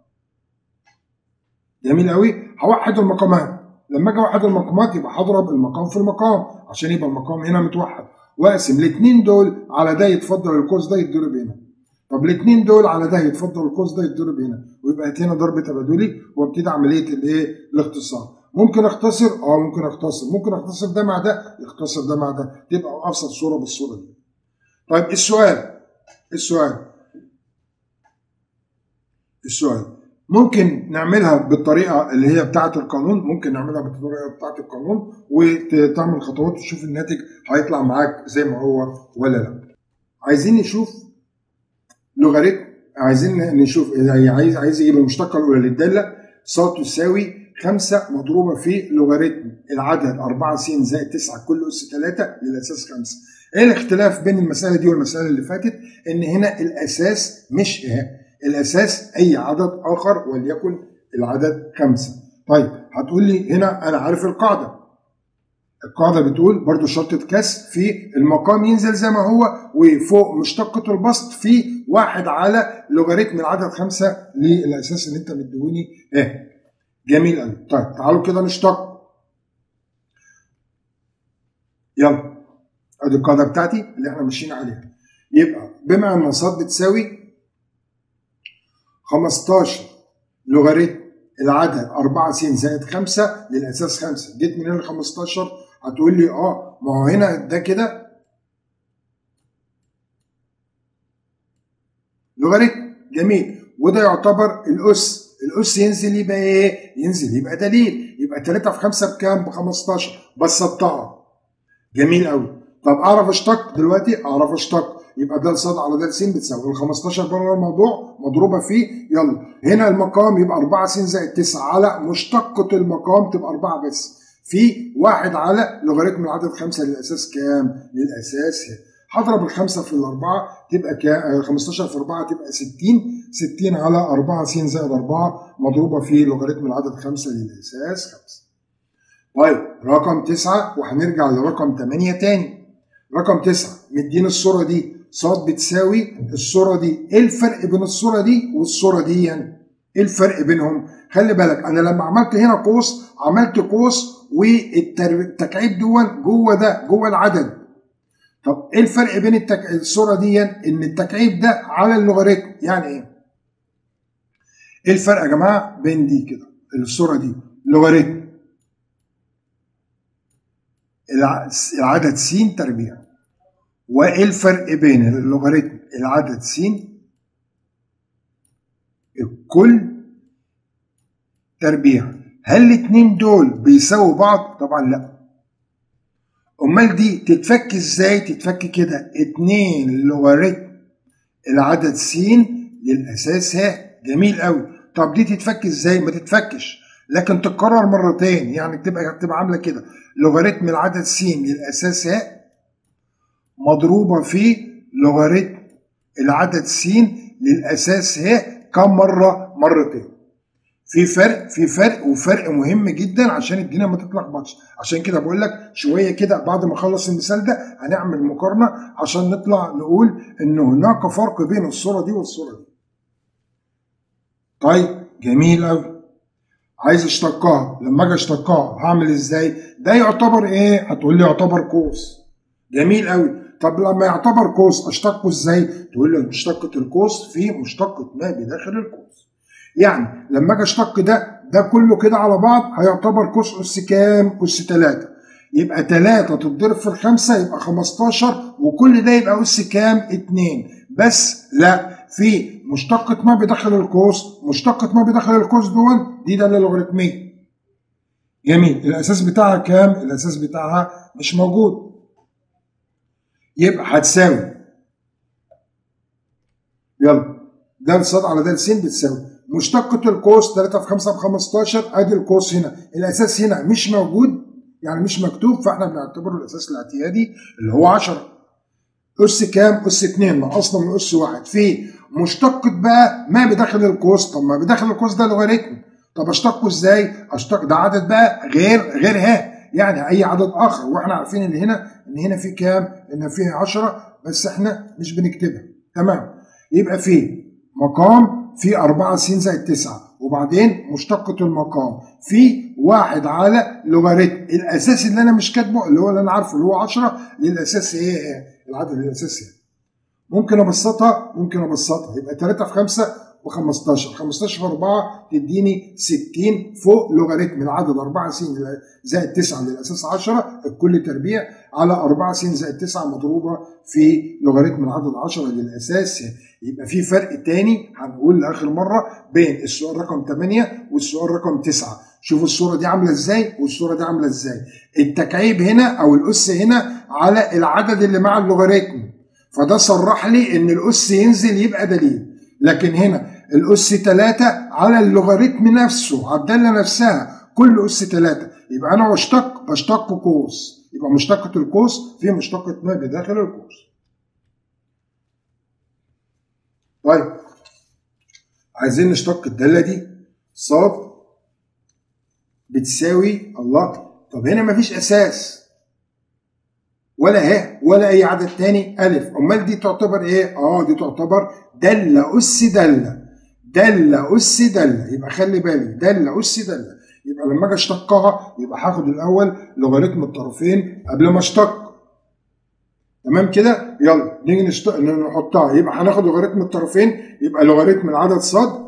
جميل قوي هوحد المقامات لما اجي اوحد المقامات يبقى هضرب المقام في المقام عشان يبقى المقام هنا متوحد واقسم الاثنين دول على ده يتفضل القوس ده يتضرب هنا طب الاثنين دول على ده يتفضل القوس ده يتضرب هنا ويبقى هنا ضرب تبادلي وابتدي عمليه الايه الاختصار ممكن اختصر اه ممكن اختصر ممكن اختصر ده مع ده يختصر ده مع ده تبقى ابسط صوره بالصوره دي طيب السؤال السؤال السؤال ممكن نعملها بالطريقه اللي هي بتاعه القانون ممكن نعملها بالطريقه بتاعه القانون وتعمل خطوات وتشوف الناتج هيطلع معاك زي ما هو ولا لا عايزين نشوف لوغاريتم عايزين نشوف عايز عايز يجيب المشتقه الاولى للداله ص تساوي 5 مضروبة في لوغاريتم العدد 4 س زائد 9 كل أس 3 للأساس 5 ايه الاختلاف بين المسألة دي والمسألة اللي فاتت ان هنا الأساس مش إيه الأساس أي عدد آخر وليكن العدد 5 طيب هتقول لي هنا أنا عارف القاعدة القاعدة بتقول برضو شرطة كسر في المقام ينزل زي ما هو وفوق مشتقة البسط في واحد على لوغاريتم العدد خمسة للأساس اللي أنت مديهوني إيه جميل قوي طيب تعالوا كده نشتق يلا ادي القاعده بتاعتي اللي احنا ماشيين عليها يبقى بما ان ص بتساوي 15 لوغاريتم العدد 4 س زائد 5 للاساس 5 جيت منين ال 15 هتقول لي اه ما هو هنا ده كده لوغاريتم جميل وده يعتبر الاس الاس ينزل يبقى ايه؟ ينزل يبقى دليل يبقى 3 في 5 بكام؟ ب 15 بسطتها جميل قوي طب اعرف اشتق دلوقتي اعرف اشتق يبقى ده صاد على ده س بتساوي ال 15 بره الموضوع مضروبه فيه يلا هنا المقام يبقى 4 س زائد 9 على مشتقه المقام تبقى 4 بس في واحد على لوغاريتم العدد 5 للاساس كام؟ للاساس هضرب الخمسه في الاربعه تبقى كام 15 في 4 تبقى 60 60 على 4 س زائد 4 مضروبه في لوغاريتم العدد 5 للاساس 5 طيب رقم 9 وهنرجع لرقم 8 تاني رقم 9 مديني الصوره دي ص بتساوي الصوره دي ايه الفرق بين الصوره دي والصوره دي يعني ايه الفرق بينهم خلي بالك انا لما عملت هنا قوس عملت قوس والتكعيب دون جوه ده جوه العدد طب ايه الفرق بين التك... الصوره دي ان التكعيب ده على اللوغاريتم يعني ايه ايه الفرق يا جماعه بين دي كده الصوره دي لوغاريتم العدد س تربيع وايه الفرق بين اللوغاريتم العدد س الكل تربيع هل الاثنين دول بيساووا بعض طبعا لا امال دي تتفك ازاي تتفك كده 2 لوغاريتم العدد س للاساس ه جميل قوي طب دي تتفك ازاي ما تتفكش لكن تتكرر مرتين يعني تبقى تبقى عامله كده لوغاريتم العدد س للاساس ه مضروبه في لوغاريتم العدد س للاساس ه كم مره مرتين في فرق في فرق وفرق مهم جدا عشان الدنيا ما تتلخبطش عشان كده بقول لك شويه كده بعد ما اخلص المثال ده هنعمل مقارنه عشان نطلع نقول ان هناك فرق بين الصوره دي والصوره دي طيب جميل قوي عايز اشتقها لما اجي اشتقها هعمل ازاي ده يعتبر ايه هتقول لي يعتبر قوس جميل قوي طب لما يعتبر قوس اشتقه ازاي تقول لي مشتقه القوس في مشتقه ما بداخل القوس يعني لما اجي اشتق ده ده كله كده على بعض هيعتبر قوس اس كام؟ اس 3 يبقى 3 تتضرب في الخمسه يبقى 15 وكل ده يبقى اس كام؟ 2 بس لا في مشتقة ما بداخل القوس مشتقة ما بداخل القوس دون دي دالة لوغاريتمية جميل الأساس بتاعها كام؟ الأساس بتاعها مش موجود يبقى هتساوي يلا ده صاد على ده س بتساوي مشتقة القوس 3 في 5 ب 15 ادي القوس هنا الاساس هنا مش موجود يعني مش مكتوب فاحنا بنعتبره الاساس الاعتيادي اللي هو 10 اس كام؟ اس 2 نقصنا من اس 1 في مشتقة بقى ما بداخل القوس طب ما بداخل القوس ده لوغاريتم طب اشتقه ازاي؟ اشتق ده عدد بقى غير غير ها يعني اي عدد اخر واحنا عارفين ان هنا ان هنا في كام؟ ان فيه 10 بس احنا مش بنكتبها تمام يبقى في مقام في 4 س زائد 9 وبعدين مشتقة المقام في واحد على لوغاريتم الاساس اللي انا مش كاتبه اللي هو اللي انا عارفه اللي هو 10 للاساس ايه العدد الاساسي ممكن ابسطها ممكن ابسطها يبقى 3 في 5 ب 15 15 في 4 تديني 60 فوق لوغاريتم العدد 4 س زائد 9 للاساس 10 الكل تربيع على 4 س زائد 9 مضروبه في لوغاريتم العدد 10 للاساس يبقى في فرق تاني هنقول لاخر مره بين السؤال رقم 8 والسؤال رقم 9 شوفوا الصوره دي عامله ازاي والصوره دي عامله ازاي التكعيب هنا او الاس هنا على العدد اللي مع اللوغاريتم فده صرح لي ان الاس ينزل يبقى دليل لكن هنا الاس 3 على اللوغاريتم نفسه على الداله نفسها كل اس 3 يبقى انا بشتق بشتق قوس يبقى مشتقة القوس في مشتقة ما بداخل القوس طيب عايزين نشتق الداله دي صاد بتساوي الله طب هنا مفيش اساس ولا ه ولا اي عدد تاني الف امال دي تعتبر ايه اه دي تعتبر داله اس داله داله اس داله يبقى خلي بالك داله اس داله يبقى لما اجي اشتقها يبقى هاخد الاول لوغاريتم الطرفين قبل ما اشتق تمام كده يلا نيجي نشتق نحطها يبقى هناخد لوغاريتم الطرفين يبقى لوغاريتم العدد صاد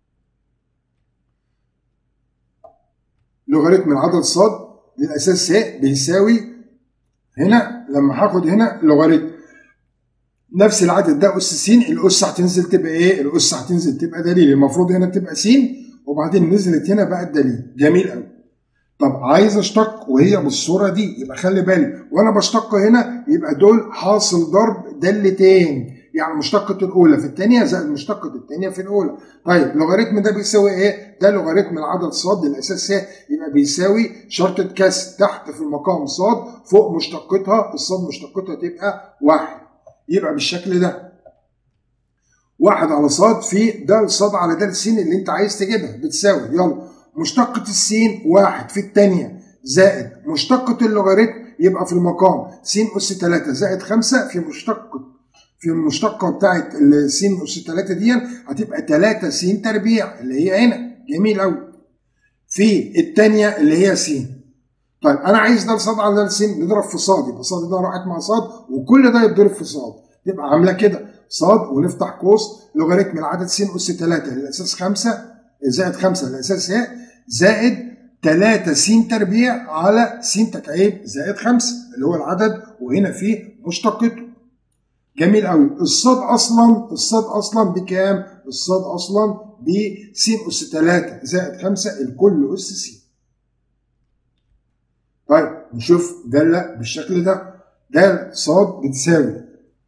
لوغاريتم العدد صاد للاساس ه بيساوي هنا لما هاخد هنا لوغاريتم نفس العدد ده اس س الاس هتنزل تبقى ايه؟ الاس هتنزل تبقى دليل المفروض هنا تبقى س وبعدين نزلت هنا بقى الدليل جميل قوي طب عايز اشتق وهي بالصوره دي يبقى خلي بالي وانا بشتق هنا يبقى دول حاصل ضرب دالتين يعني مشتقة الأولى في الثانية زائد مشتقة الثانية في الأولى. طيب لوغاريتم ده بيساوي إيه؟ ده لوغاريتم العدد صاد الأساس ه يبقى بيساوي شرطة كسر تحت في المقام صاد فوق مشتقتها الصاد مشتقتها تبقى واحد. يبقى بالشكل ده. واحد على صاد في د صاد على د س اللي أنت عايز تجيبها بتساوي يلا مشتقة السين واحد في الثانية زائد مشتقة اللوغاريتم يبقى في المقام س أس 3 زائد 5 في مشتقة في المشتقة بتاعت س أس 3 دي هتبقى 3 س تربيع اللي هي هنا جميل أوي في الثانية اللي هي س طيب أنا عايز ده صاد على ده س نضرب في صاد يبقى صاد ده راحت مع صاد وكل ده يتضرب في صاد تبقى عاملة كده صاد ونفتح قوس لوغاريتم العدد س أس 3 للأساس 5 زائد 5 للأساس ه زائد 3 س تربيع على س تكعيب زائد 5 اللي هو العدد وهنا فيه مشتقته جميل قوي الصاد اصلا الصاد اصلا بكام الصاد اصلا ب س اس 3 زائد 5 الكل اس س طيب نشوف دالة بالشكل ده ده صاد بتساوي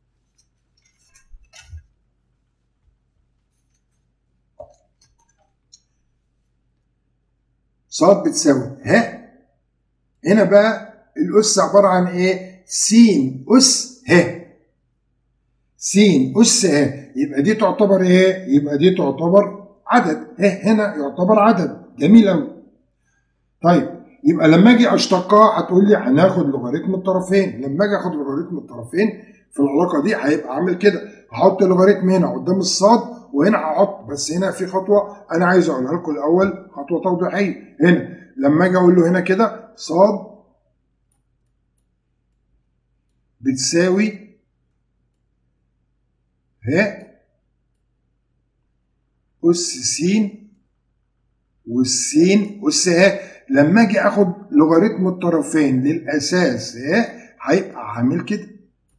صاد بتساوي ه هنا بقى الأس عبارة عن إيه؟ س أس ه س أس ه يبقى دي تعتبر إيه؟ يبقى دي تعتبر عدد ه هنا يعتبر عدد جميل أوي طيب يبقى لما أجي أشتقها هتقول لي هناخد لوغاريتم الطرفين لما أجي آخد لوغاريتم الطرفين في العلاقة دي هيبقى عامل كده هحط لوغاريتم هنا قدام الصاد وهنا هحط بس هنا في خطوه انا عايز اقولها لكم الاول خطوه توضيحيه هنا لما اجي اقول له هنا كده صاد بتساوي ه اس س والسين اس ه لما اجي اخد لوغاريتم الطرفين للاساس ه هيبقى عامل كده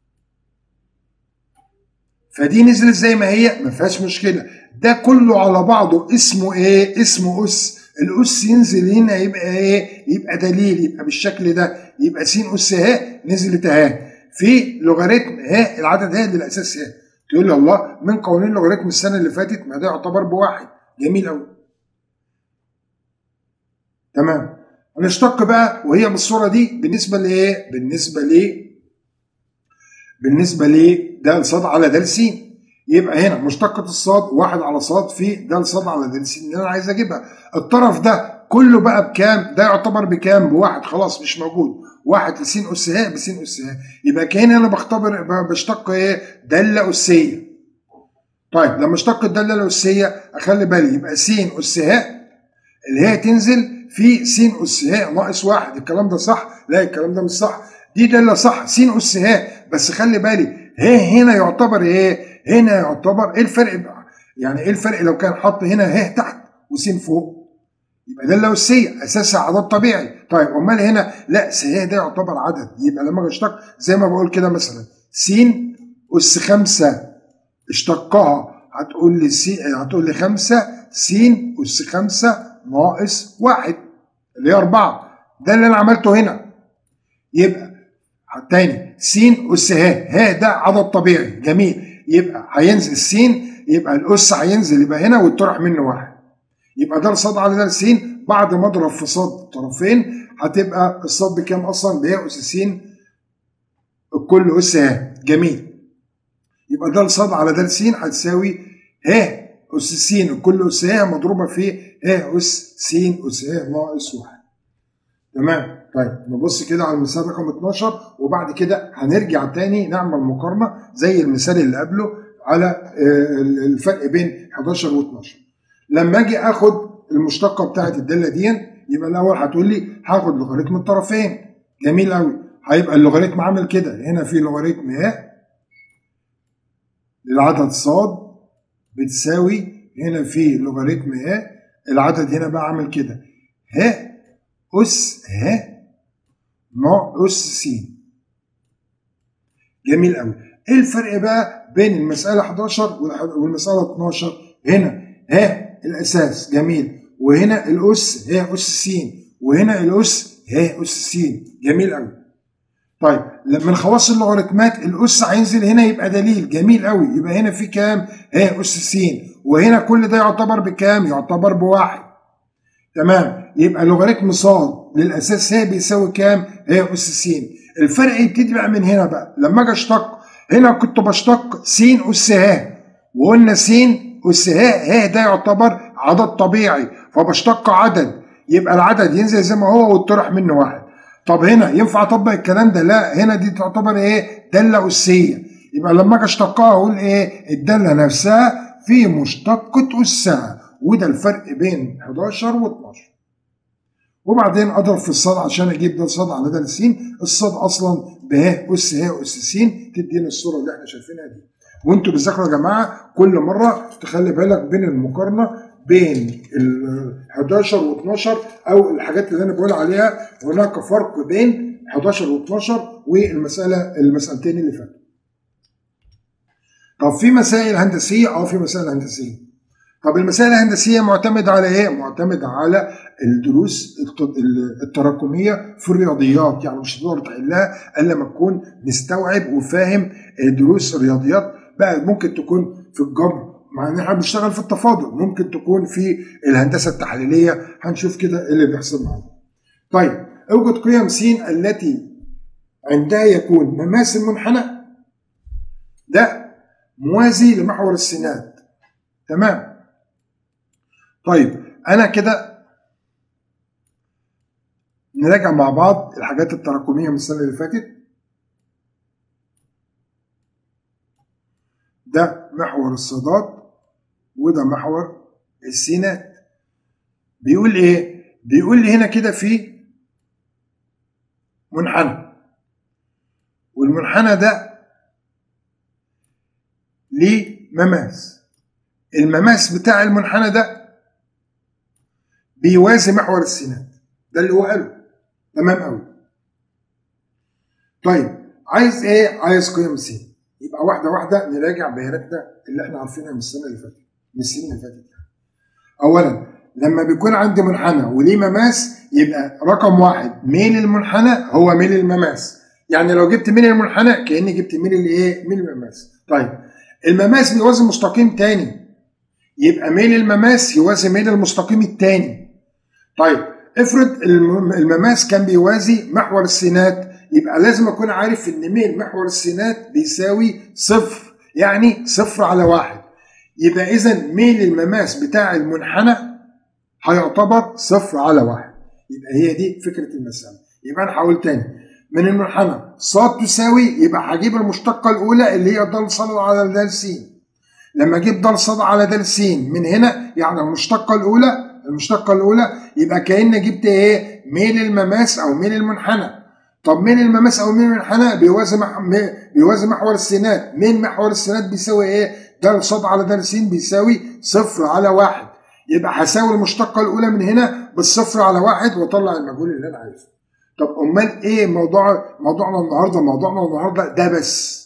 فدي نزلت زي ما هي ما فيهاش مشكله ده كله على بعضه اسمه ايه اسمه اس الاس ينزل هنا يبقى ايه يبقى دليل يبقى بالشكل ده يبقى س اس ه نزلت اهي في لوغاريتم ه العدد ه للاساس ه تقول لي الله من قوانين لوغاريتم السنه اللي فاتت ما ده يعتبر بواحد جميل قوي تمام هنشتق بقى وهي بالصوره دي بالنسبه لايه بالنسبه ل بالنسبه ل د صاد على د س يبقى هنا مشتقة الصاد واحد على صاد في د صاد على د س اللي انا عايز اجيبها الطرف ده كله بقى بكام؟ ده يعتبر بكام؟ بواحد خلاص مش موجود واحد لس اس ه بس اس ه يبقى كان انا بختبر بشتق ايه؟ دالة اسية طيب لما اشتق الدالة الاسية اخلي بالي يبقى س اس ه اللي هي تنزل في س اس ه ناقص واحد الكلام ده صح؟ لا الكلام ده مش صح دي دالة صح س اس ه بس خلي بالي ه هنا يعتبر ايه؟ هنا يعتبر ايه الفرق بقى؟ يعني ايه الفرق لو كان حط هنا ه تحت وس فوق؟ يبقى ده اللوسية اساسها عدد طبيعي طيب امال هنا لا س ه ده يعتبر عدد يبقى لما اجي اشتق زي ما بقول كده مثلا س اس خمسة اشتقها هتقول لي س هتقول لي خمسة س اس خمسة ناقص واحد اللي هي أربعة ده اللي أنا عملته هنا يبقى تاني س أس ه ه ده عدد طبيعي جميل يبقى هينزل س يبقى الأس هينزل يبقى هنا ويطرح منه واحد يبقى ده الصاد على ده س بعد ما اضرب في صاد طرفين هتبقى الصاد بكام اصلا؟ اللي هي اس س الكل اس ه جميل يبقى ده الصاد على ده س هتساوي ه اس س الكل اس ه مضروبه في ه اس س اس ه ناقص واحد تمام طيب نبص كده على المثال رقم 12 وبعد كده هنرجع تاني نعمل مقارنه زي المثال اللي قبله على آه، الفرق بين 11 و12 لما اجي اخد المشتقه بتاعت الداله دي يبقى الاول هتقول لي هاخد لوغاريتم الطرفين جميل قوي هيبقى اللوغاريتم عامل كده هنا في لوغاريتم ا للعدد ص بتساوي هنا في لوغاريتم ا العدد هنا بقى عامل كده ه اس ه ناقص س جميل قوي ايه الفرق بقى بين المساله 11 والمساله 12 هنا ه الاساس جميل وهنا الاس ه اس س وهنا الاس ه اس س جميل قوي طيب من خواص اللوغاريتمات الاس هينزل هنا يبقى دليل جميل قوي يبقى هنا في كام ه اس س وهنا كل ده يعتبر بكام يعتبر بواحد تمام يبقى لوغاريتم ص للاساس ه بيساوي كام ه اس س الفرق يبتدي بقى من هنا بقى لما اجي اشتق هنا كنت بشتق س اس ه وقلنا س اس ه ه ده يعتبر عدد طبيعي فبشتق عدد يبقى العدد ينزل زي ما هو ويطرح منه واحد طب هنا ينفع اطبق الكلام ده لا هنا دي تعتبر ايه داله اسيه يبقى لما اجي اشتقها اقول ايه الداله نفسها في مشتقه اسها وده الفرق بين 11 و12 وبعدين اضرب في الصاد عشان اجيب ده صاد على ده س الصاد اصلا ب اس ه اس س تدينا الصوره اللي احنا شايفينها دي وانتوا بتذاكروا يا جماعه كل مره تخلي بالك بين المقارنه بين ال 11 و 12 او الحاجات اللي انا بقول عليها هناك فرق بين 11 و 12 والمساله المسالتين اللي فاتوا. طب في مسائل هندسيه؟ اه في مسائل هندسيه. طب المسائل الهندسيه معتمده على ايه؟ معتمده على الدروس التراكميه في الرياضيات يعني مش هتقدر تحلها الا لما تكون مستوعب وفاهم دروس الرياضيات بقى ممكن تكون في الجبر مع ان احنا بنشتغل في التفاضل ممكن تكون في الهندسه التحليليه هنشوف كده ايه اللي بيحصل معانا. طيب اوجد قيم س التي عندها يكون مماس المنحنى ده موازي لمحور السينات تمام طيب انا كده نراجع مع بعض الحاجات التراكميه من السنه اللي فاتت ده محور الصادات وده محور السينات بيقول ايه بيقول لي هنا كده في منحنى والمنحنى ده ليه مماس المماس بتاع المنحنى ده بيوازي محور السينات ده اللي هو قاله تمام قوي طيب عايز ايه عايز قيم سي يبقى واحده واحده نراجع بياناتنا اللي احنا عارفينها من السنه اللي فاتت من السنين اللي فاتت اولا لما بيكون عندي منحنى وليه مماس يبقى رقم واحد ميل المنحنى هو ميل المماس يعني لو جبت ميل المنحنى كاني جبت ميل الايه ميل المماس طيب المماس بيوازي مستقيم تاني يبقى ميل المماس يوازي ميل المستقيم التاني طيب افرض المماس كان بيوازي محور السينات يبقى لازم اكون عارف ان ميل محور السينات بيساوي صفر يعني صفر على واحد يبقى اذا ميل المماس بتاع المنحنى هيعتبر صفر على واحد يبقى هي دي فكره المساله يبقى انا هقول تاني من المنحنى ص تساوي يبقى هجيب المشتقه الاولى اللي هي د ص على د س لما اجيب د ص على د س من هنا يعني المشتقه الاولى المشتقه الاولى يبقى كان جبت ايه ميل المماس او ميل المنحنى طب مين المماس او مين المنحنى بيوازي مح... بيوازي محور السينات مين محور السينات بيساوي ايه د ص على د س بيساوي صفر على واحد يبقى هساوي المشتقه الاولى من هنا بالصفر على واحد واطلع المجهول اللي انا عايزه طب امال ايه موضوع موضوعنا النهارده موضوعنا النهارده ده بس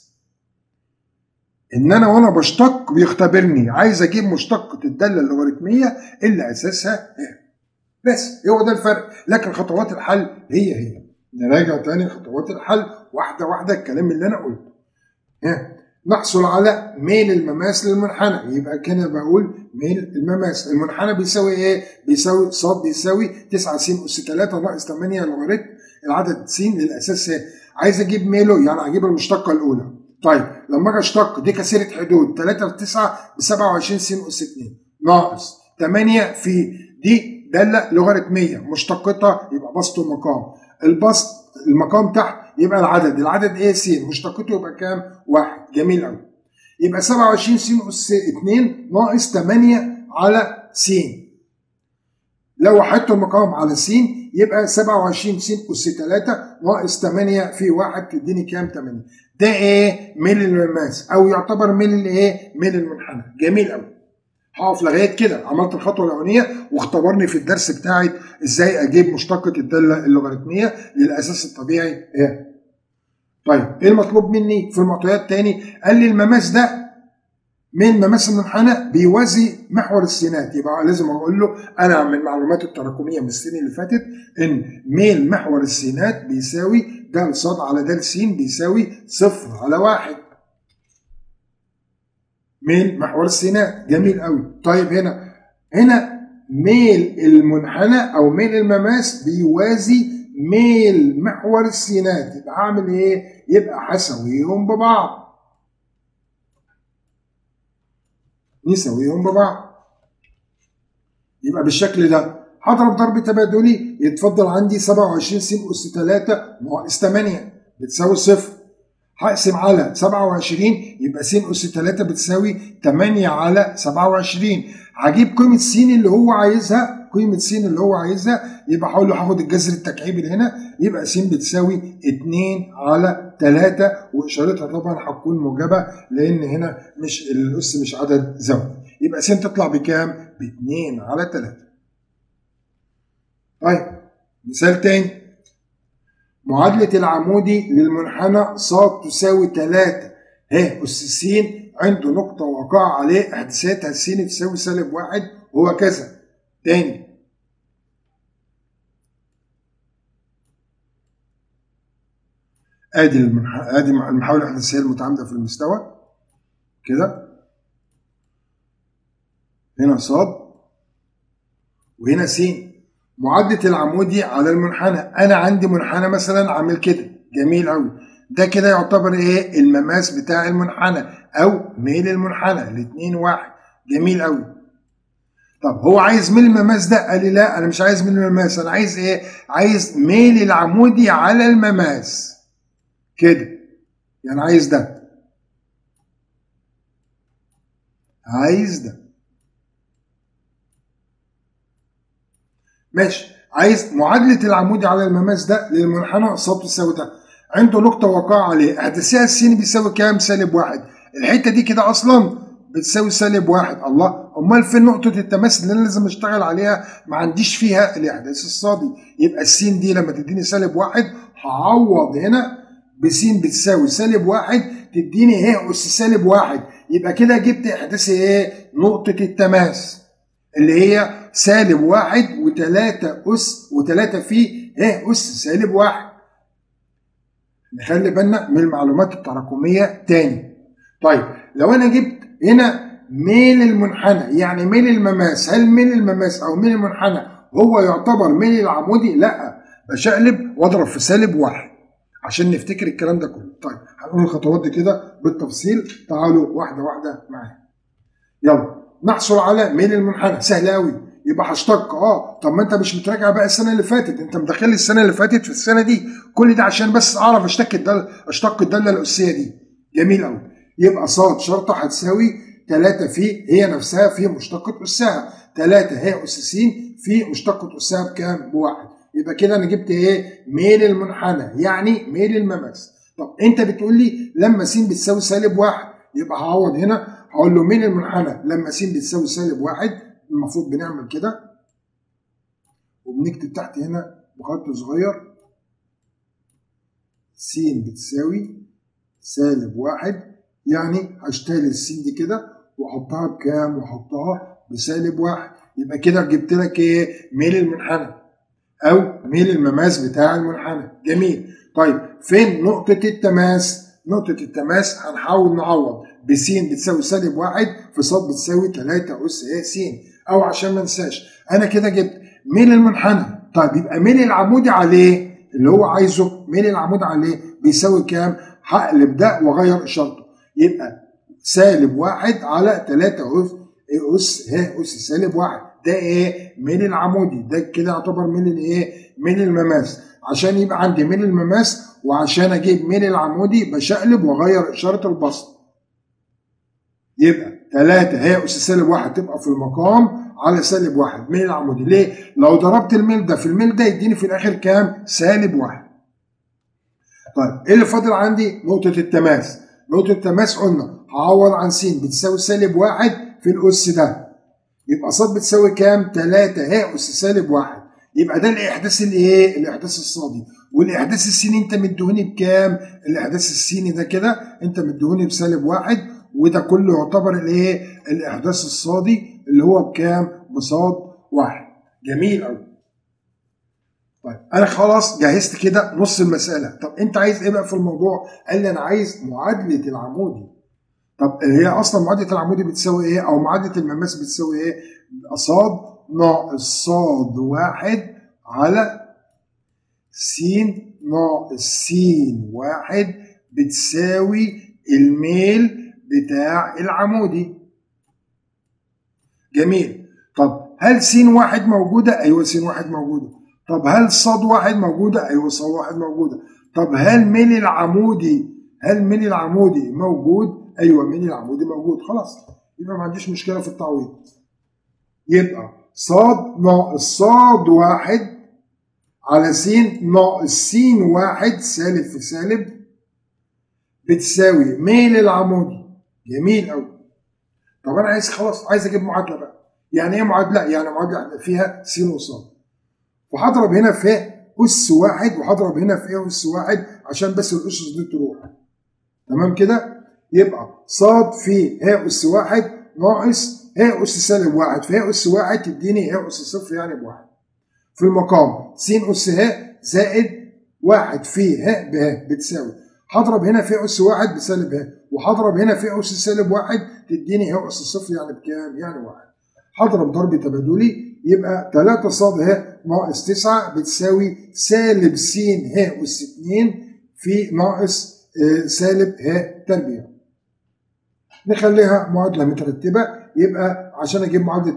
ان انا وانا بشتق بيختبرني عايز اجيب مشتقه الداله اللوغاريتميه اللي اساسها ايه بس هو ده الفرق لكن خطوات الحل هي هي نراجع تاني خطوات الحل واحده واحده الكلام اللي انا قلته ها نحصل على ميل المماس للمنحنى يبقى كده بقول ميل المماس المنحنى بيساوي ايه بيساوي ص بيساوي 9 س اس 3 ناقص 8 لوغاريتم العدد س للاساس ه عايز اجيب ميله يعني اجيب المشتقه الاولى طيب لما اجي اشتق دي كسيره حدود 3 في 9 ب 27 س اس 2 ناقص 8 في دي داله لوغاريتميه مشتقتها يبقى بسط ومقام البسط المقام تحت يبقى العدد العدد ايه س مشتقته يبقى كام واحد جميل قوي يبقى 27 س اس 2 ناقص 8 على س لو وحدت المقام على س يبقى 27 س اس 3 ناقص 8 في 1 تديني كام 8 ده ايه ميل الماس او يعتبر ميل الايه ميل المنحنى جميل قوي هقف لغايه كده عملت الخطوه الاولانيه واختبرني في الدرس بتاعي ازاي اجيب مشتقه الداله اللوغاريتميه للاساس الطبيعي ايه طيب ايه المطلوب مني في المعطيات تاني قال لي المماس ده من مماس المنحنى بيوازي محور السينات يبقى لازم اقول له انا من المعلومات التراكميه من السنه اللي فاتت ان ميل محور السينات بيساوي د ص على د س بيساوي صفر على واحد ميل محور السينات جميل قوي طيب هنا هنا ميل المنحنى او ميل المماس بيوازي ميل محور السينات يبقى هعمل ايه يبقى هساويهم ببعض نساويهم ببعض يبقى بالشكل ده هضرب ضرب تبادلي يتفضل عندي 27 س اس 3 ناقص 8 بتساوي صفر هقسم على 27 يبقى س اس 3 بتساوي 8 على 27 هجيب قيمه س اللي هو عايزها قيمه س اللي هو عايزها يبقى هقول له هاخد الجذر التكعيبي اللي هنا يبقى س بتساوي 2 على 3 واشارتها طبعا هتكون موجبه لان هنا مش الاس مش عدد زوجي يبقى س تطلع بكام؟ ب 2 على 3 طيب مثال تاني معادلة العمودي للمنحنى ص تساوي 3 ه أس س عنده نقطة وقع عليه احداثاتها س تساوي سالب واحد هو كذا تاني ادي المنح... ادي المحاولة الإحداثية المتعامدة في المستوى كده هنا ص وهنا س معادلة العمودي على المنحنى أنا عندي منحنى مثلا عامل كده جميل أوي ده كده يعتبر إيه المماس بتاع المنحنى أو ميل المنحنى الاتنين واحد جميل أوي طب هو عايز ميل المماس ده قال لي لا أنا مش عايز ميل المماس أنا عايز إيه عايز ميل العمودي على المماس كده يعني عايز ده عايز ده ماشي عايز معادلة العمودي على المماس ده للمنحنى ص تساوي ده عنده نقطة وقع عليه احداثيها الس بيساوي كام؟ سالب واحد الحتة دي كده أصلا بتساوي سالب واحد الله أمال فين نقطة التماس اللي أنا لازم أشتغل عليها ما عنديش فيها الإحداث الصادي يبقى الس دي لما تديني سالب واحد هعوض هنا بس بتساوي سالب واحد تديني ه أس سالب واحد يبقى كده جبت إحداث إيه؟ نقطة التماس اللي هي سالب واحد وتلاتة أس وتلاتة في ه أس سالب واحد نخلي بالنا من المعلومات التراكمية تاني طيب لو أنا جبت هنا ميل المنحنى يعني ميل المماس هل ميل المماس أو ميل المنحنى هو يعتبر ميل العمودي؟ لا بشقلب واضرب في سالب واحد عشان نفتكر الكلام ده كله طيب هنقول الخطوات دي كده بالتفصيل تعالوا واحدة واحدة معايا يلا نحصل على ميل المنحنى سهل قوي يبقى هشتق اه طب ما انت مش متراجع بقى السنه اللي فاتت انت مدخل لي السنه اللي فاتت في السنه دي كل ده عشان بس اعرف اشتق الداله اشتق الداله الاسيه دي جميل قوي يبقى ص شرطه هتساوي 3 في هي نفسها في مشتقة أسها 3 هي أس س في مشتقة أسها بكام؟ بواحد يبقى كده أنا جبت إيه؟ ميل المنحنى يعني ميل المماس طب أنت بتقول لي لما س بتساوي سالب واحد يبقى هعوض هنا هقول له ميل المنحنى لما س بتساوي سالب واحد المفروض بنعمل كده وبنكتب تحت هنا بخط صغير س بتساوي سالب واحد يعني هشتغل السين دي كده واحطها بكام واحطها بسالب واحد يبقى كده جبت لك ايه ميل المنحنى او ميل المماس بتاع المنحنى جميل طيب فين نقطة التماس نقطة التماس هنحاول نعوض بس بتساوي سالب واحد في ص بتساوي 3 أس إيه س أو عشان ما انساش أنا كده جبت ميل المنحنى طيب يبقى ميل العمودي عليه اللي هو عايزه ميل العمود عليه بيساوي كام؟ هقلب ده واغير اشارته يبقى سالب واحد على 3 أس أس ه أس سالب واحد ده ايه ميل العمودي ده كده يعتبر ميل الايه ميل المماس عشان يبقى عندي ميل المماس وعشان اجيب ميل العمودي بشقلب واغير اشاره البسط يبقى 3 هي اس سالب 1 تبقى في المقام على سالب 1 ميل العمودي ليه؟ لو ضربت الميل ده في الميل ده يديني في الاخر كام؟ سالب 1 طيب ايه اللي فاضل عندي؟ نقطة التماس نقطة التماس قلنا هعوض عن س بتساوي سالب 1 في الأس ده يبقى ص بتساوي كام؟ 3 هي أس سالب 1 يبقى ده الإحداث الإيه؟ الإحداث الصادي والإحداث السيني أنت مديهوني بكام؟ الإحداث السيني ده كده أنت مديهوني بسالب 1 وده كله يعتبر الايه الاحداث الصادي اللي هو بكام بصاد واحد جميل قوي طيب انا خلاص جهزت كده نص المساله طب انت عايز ايه بقى في الموضوع قال لي انا عايز معادله العمودي طب هي اصلا معادله العمودي بتساوي ايه او معادله المماس بتساوي ايه صاد ناقص صاد واحد على س ناقص س واحد بتساوي الميل بتاع العمودي جميل طب هل س واحد موجودة؟ أيوة س واحد موجودة طب هل صاد واحد موجودة؟ أيوة صاد واحد موجودة طب هل ميل العمودي هل ميل العمودي موجود؟ أيوة ميل العمودي موجود خلاص يبقى ما عنديش مشكلة في التعويض يبقى صاد ناقص صاد واحد على س ناقص س واحد سالب في سالب بتساوي ميل العمودي جميل قوي طب انا عايز خلاص عايز اجيب معادله بقى يعني ايه معادله يعني معادله فيها س وصاد وهضرب هنا في اس واحد وهضرب هنا في ايه اس واحد عشان بس الاسس دي تروح تمام كده يبقى صاد في ه اس واحد ناقص ه اس سالب واحد في ه اس واحد تديني ه اس صفر يعني بواحد في المقام س اس ه زائد واحد في ه به بتساوي هضرب هنا في اس واحد بسالب ه وهضرب هنا في اس سالب واحد تديني ه اس صفر يعني بكام؟ يعني واحد. هضرب ضرب تبادلي يبقى 3 صاد ه ناقص 9 بتساوي سالب س ه اس 2 في ناقص سالب ه تربيع. نخليها معادله مترتبه يبقى عشان اجيب معادله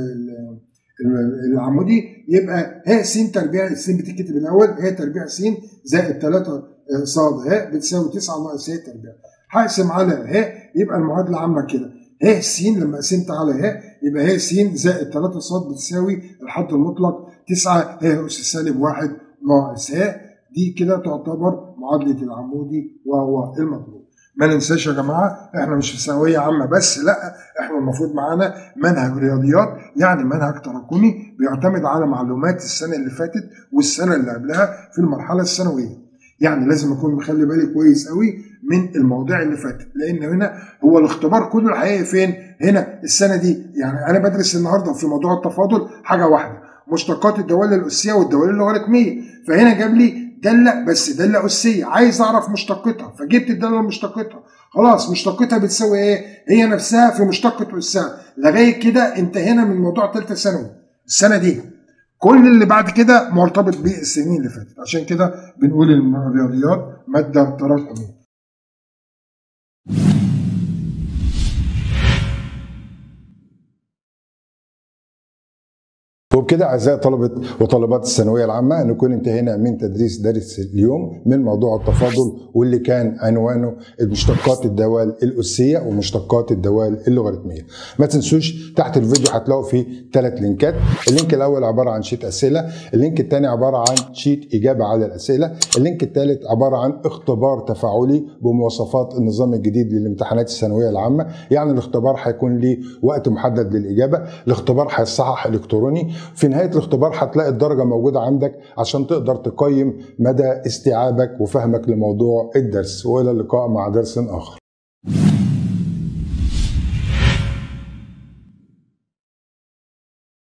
العمودي يبقى ه س تربيع الس بتتكتب الاول ه تربيع س زائد 3 صاد ه بتساوي 9 ناقص ه تربيع. هقسم على ه يبقى المعادله عامله كده ه س لما قسمت على ه يبقى ه س زائد 3 ص بتساوي الحد المطلق 9 ه اس سالب 1 ناقص ه دي كده تعتبر معادله العمودي وهو المطلوب ما ننساش يا جماعه احنا مش في ثانويه عامه بس لا احنا المفروض معانا منهج رياضيات يعني منهج تراكمي بيعتمد على معلومات السنه اللي فاتت والسنه اللي قبلها في المرحله الثانويه يعني لازم اكون مخلي بالي كويس قوي من المواضيع اللي فاتت لان هنا هو الاختبار كله الحقيقي فين هنا السنه دي يعني انا بدرس النهارده في موضوع التفاضل حاجه واحده مشتقات الدوال الاسيه والدوال اللوغاريتميه فهنا جاب لي داله بس داله اسيه عايز اعرف مشتقتها فجبت الداله المشتقتها خلاص مشتقتها بتساوي ايه هي نفسها في مشتقه اسها لغايه كده انتهينا من موضوع ثالثه ثانوي السنه دي كل اللي بعد كده مرتبط بالسنين اللي فاتت عشان كده بنقول الرياضيات ماده تراكميه وبكده اعزائي طلبه وطالبات الثانويه العامه نكون انتهينا من تدريس درس اليوم من موضوع التفاضل واللي كان عنوانه مشتقات الدوال الاسيه ومشتقات الدوال اللوغاريتميه. ما تنسوش تحت الفيديو هتلاقوا فيه ثلاث لينكات، اللينك الاول عباره عن شيت اسئله، اللينك الثاني عباره عن شيت اجابه على الاسئله، اللينك الثالث عباره عن اختبار تفاعلي بمواصفات النظام الجديد للامتحانات الثانويه العامه، يعني الاختبار هيكون ليه وقت محدد للاجابه، الاختبار هيصحح الكتروني في نهاية الاختبار هتلاقي الدرجة موجودة عندك عشان تقدر تقيم مدى استيعابك وفهمك لموضوع الدرس وإلى اللقاء مع درس آخر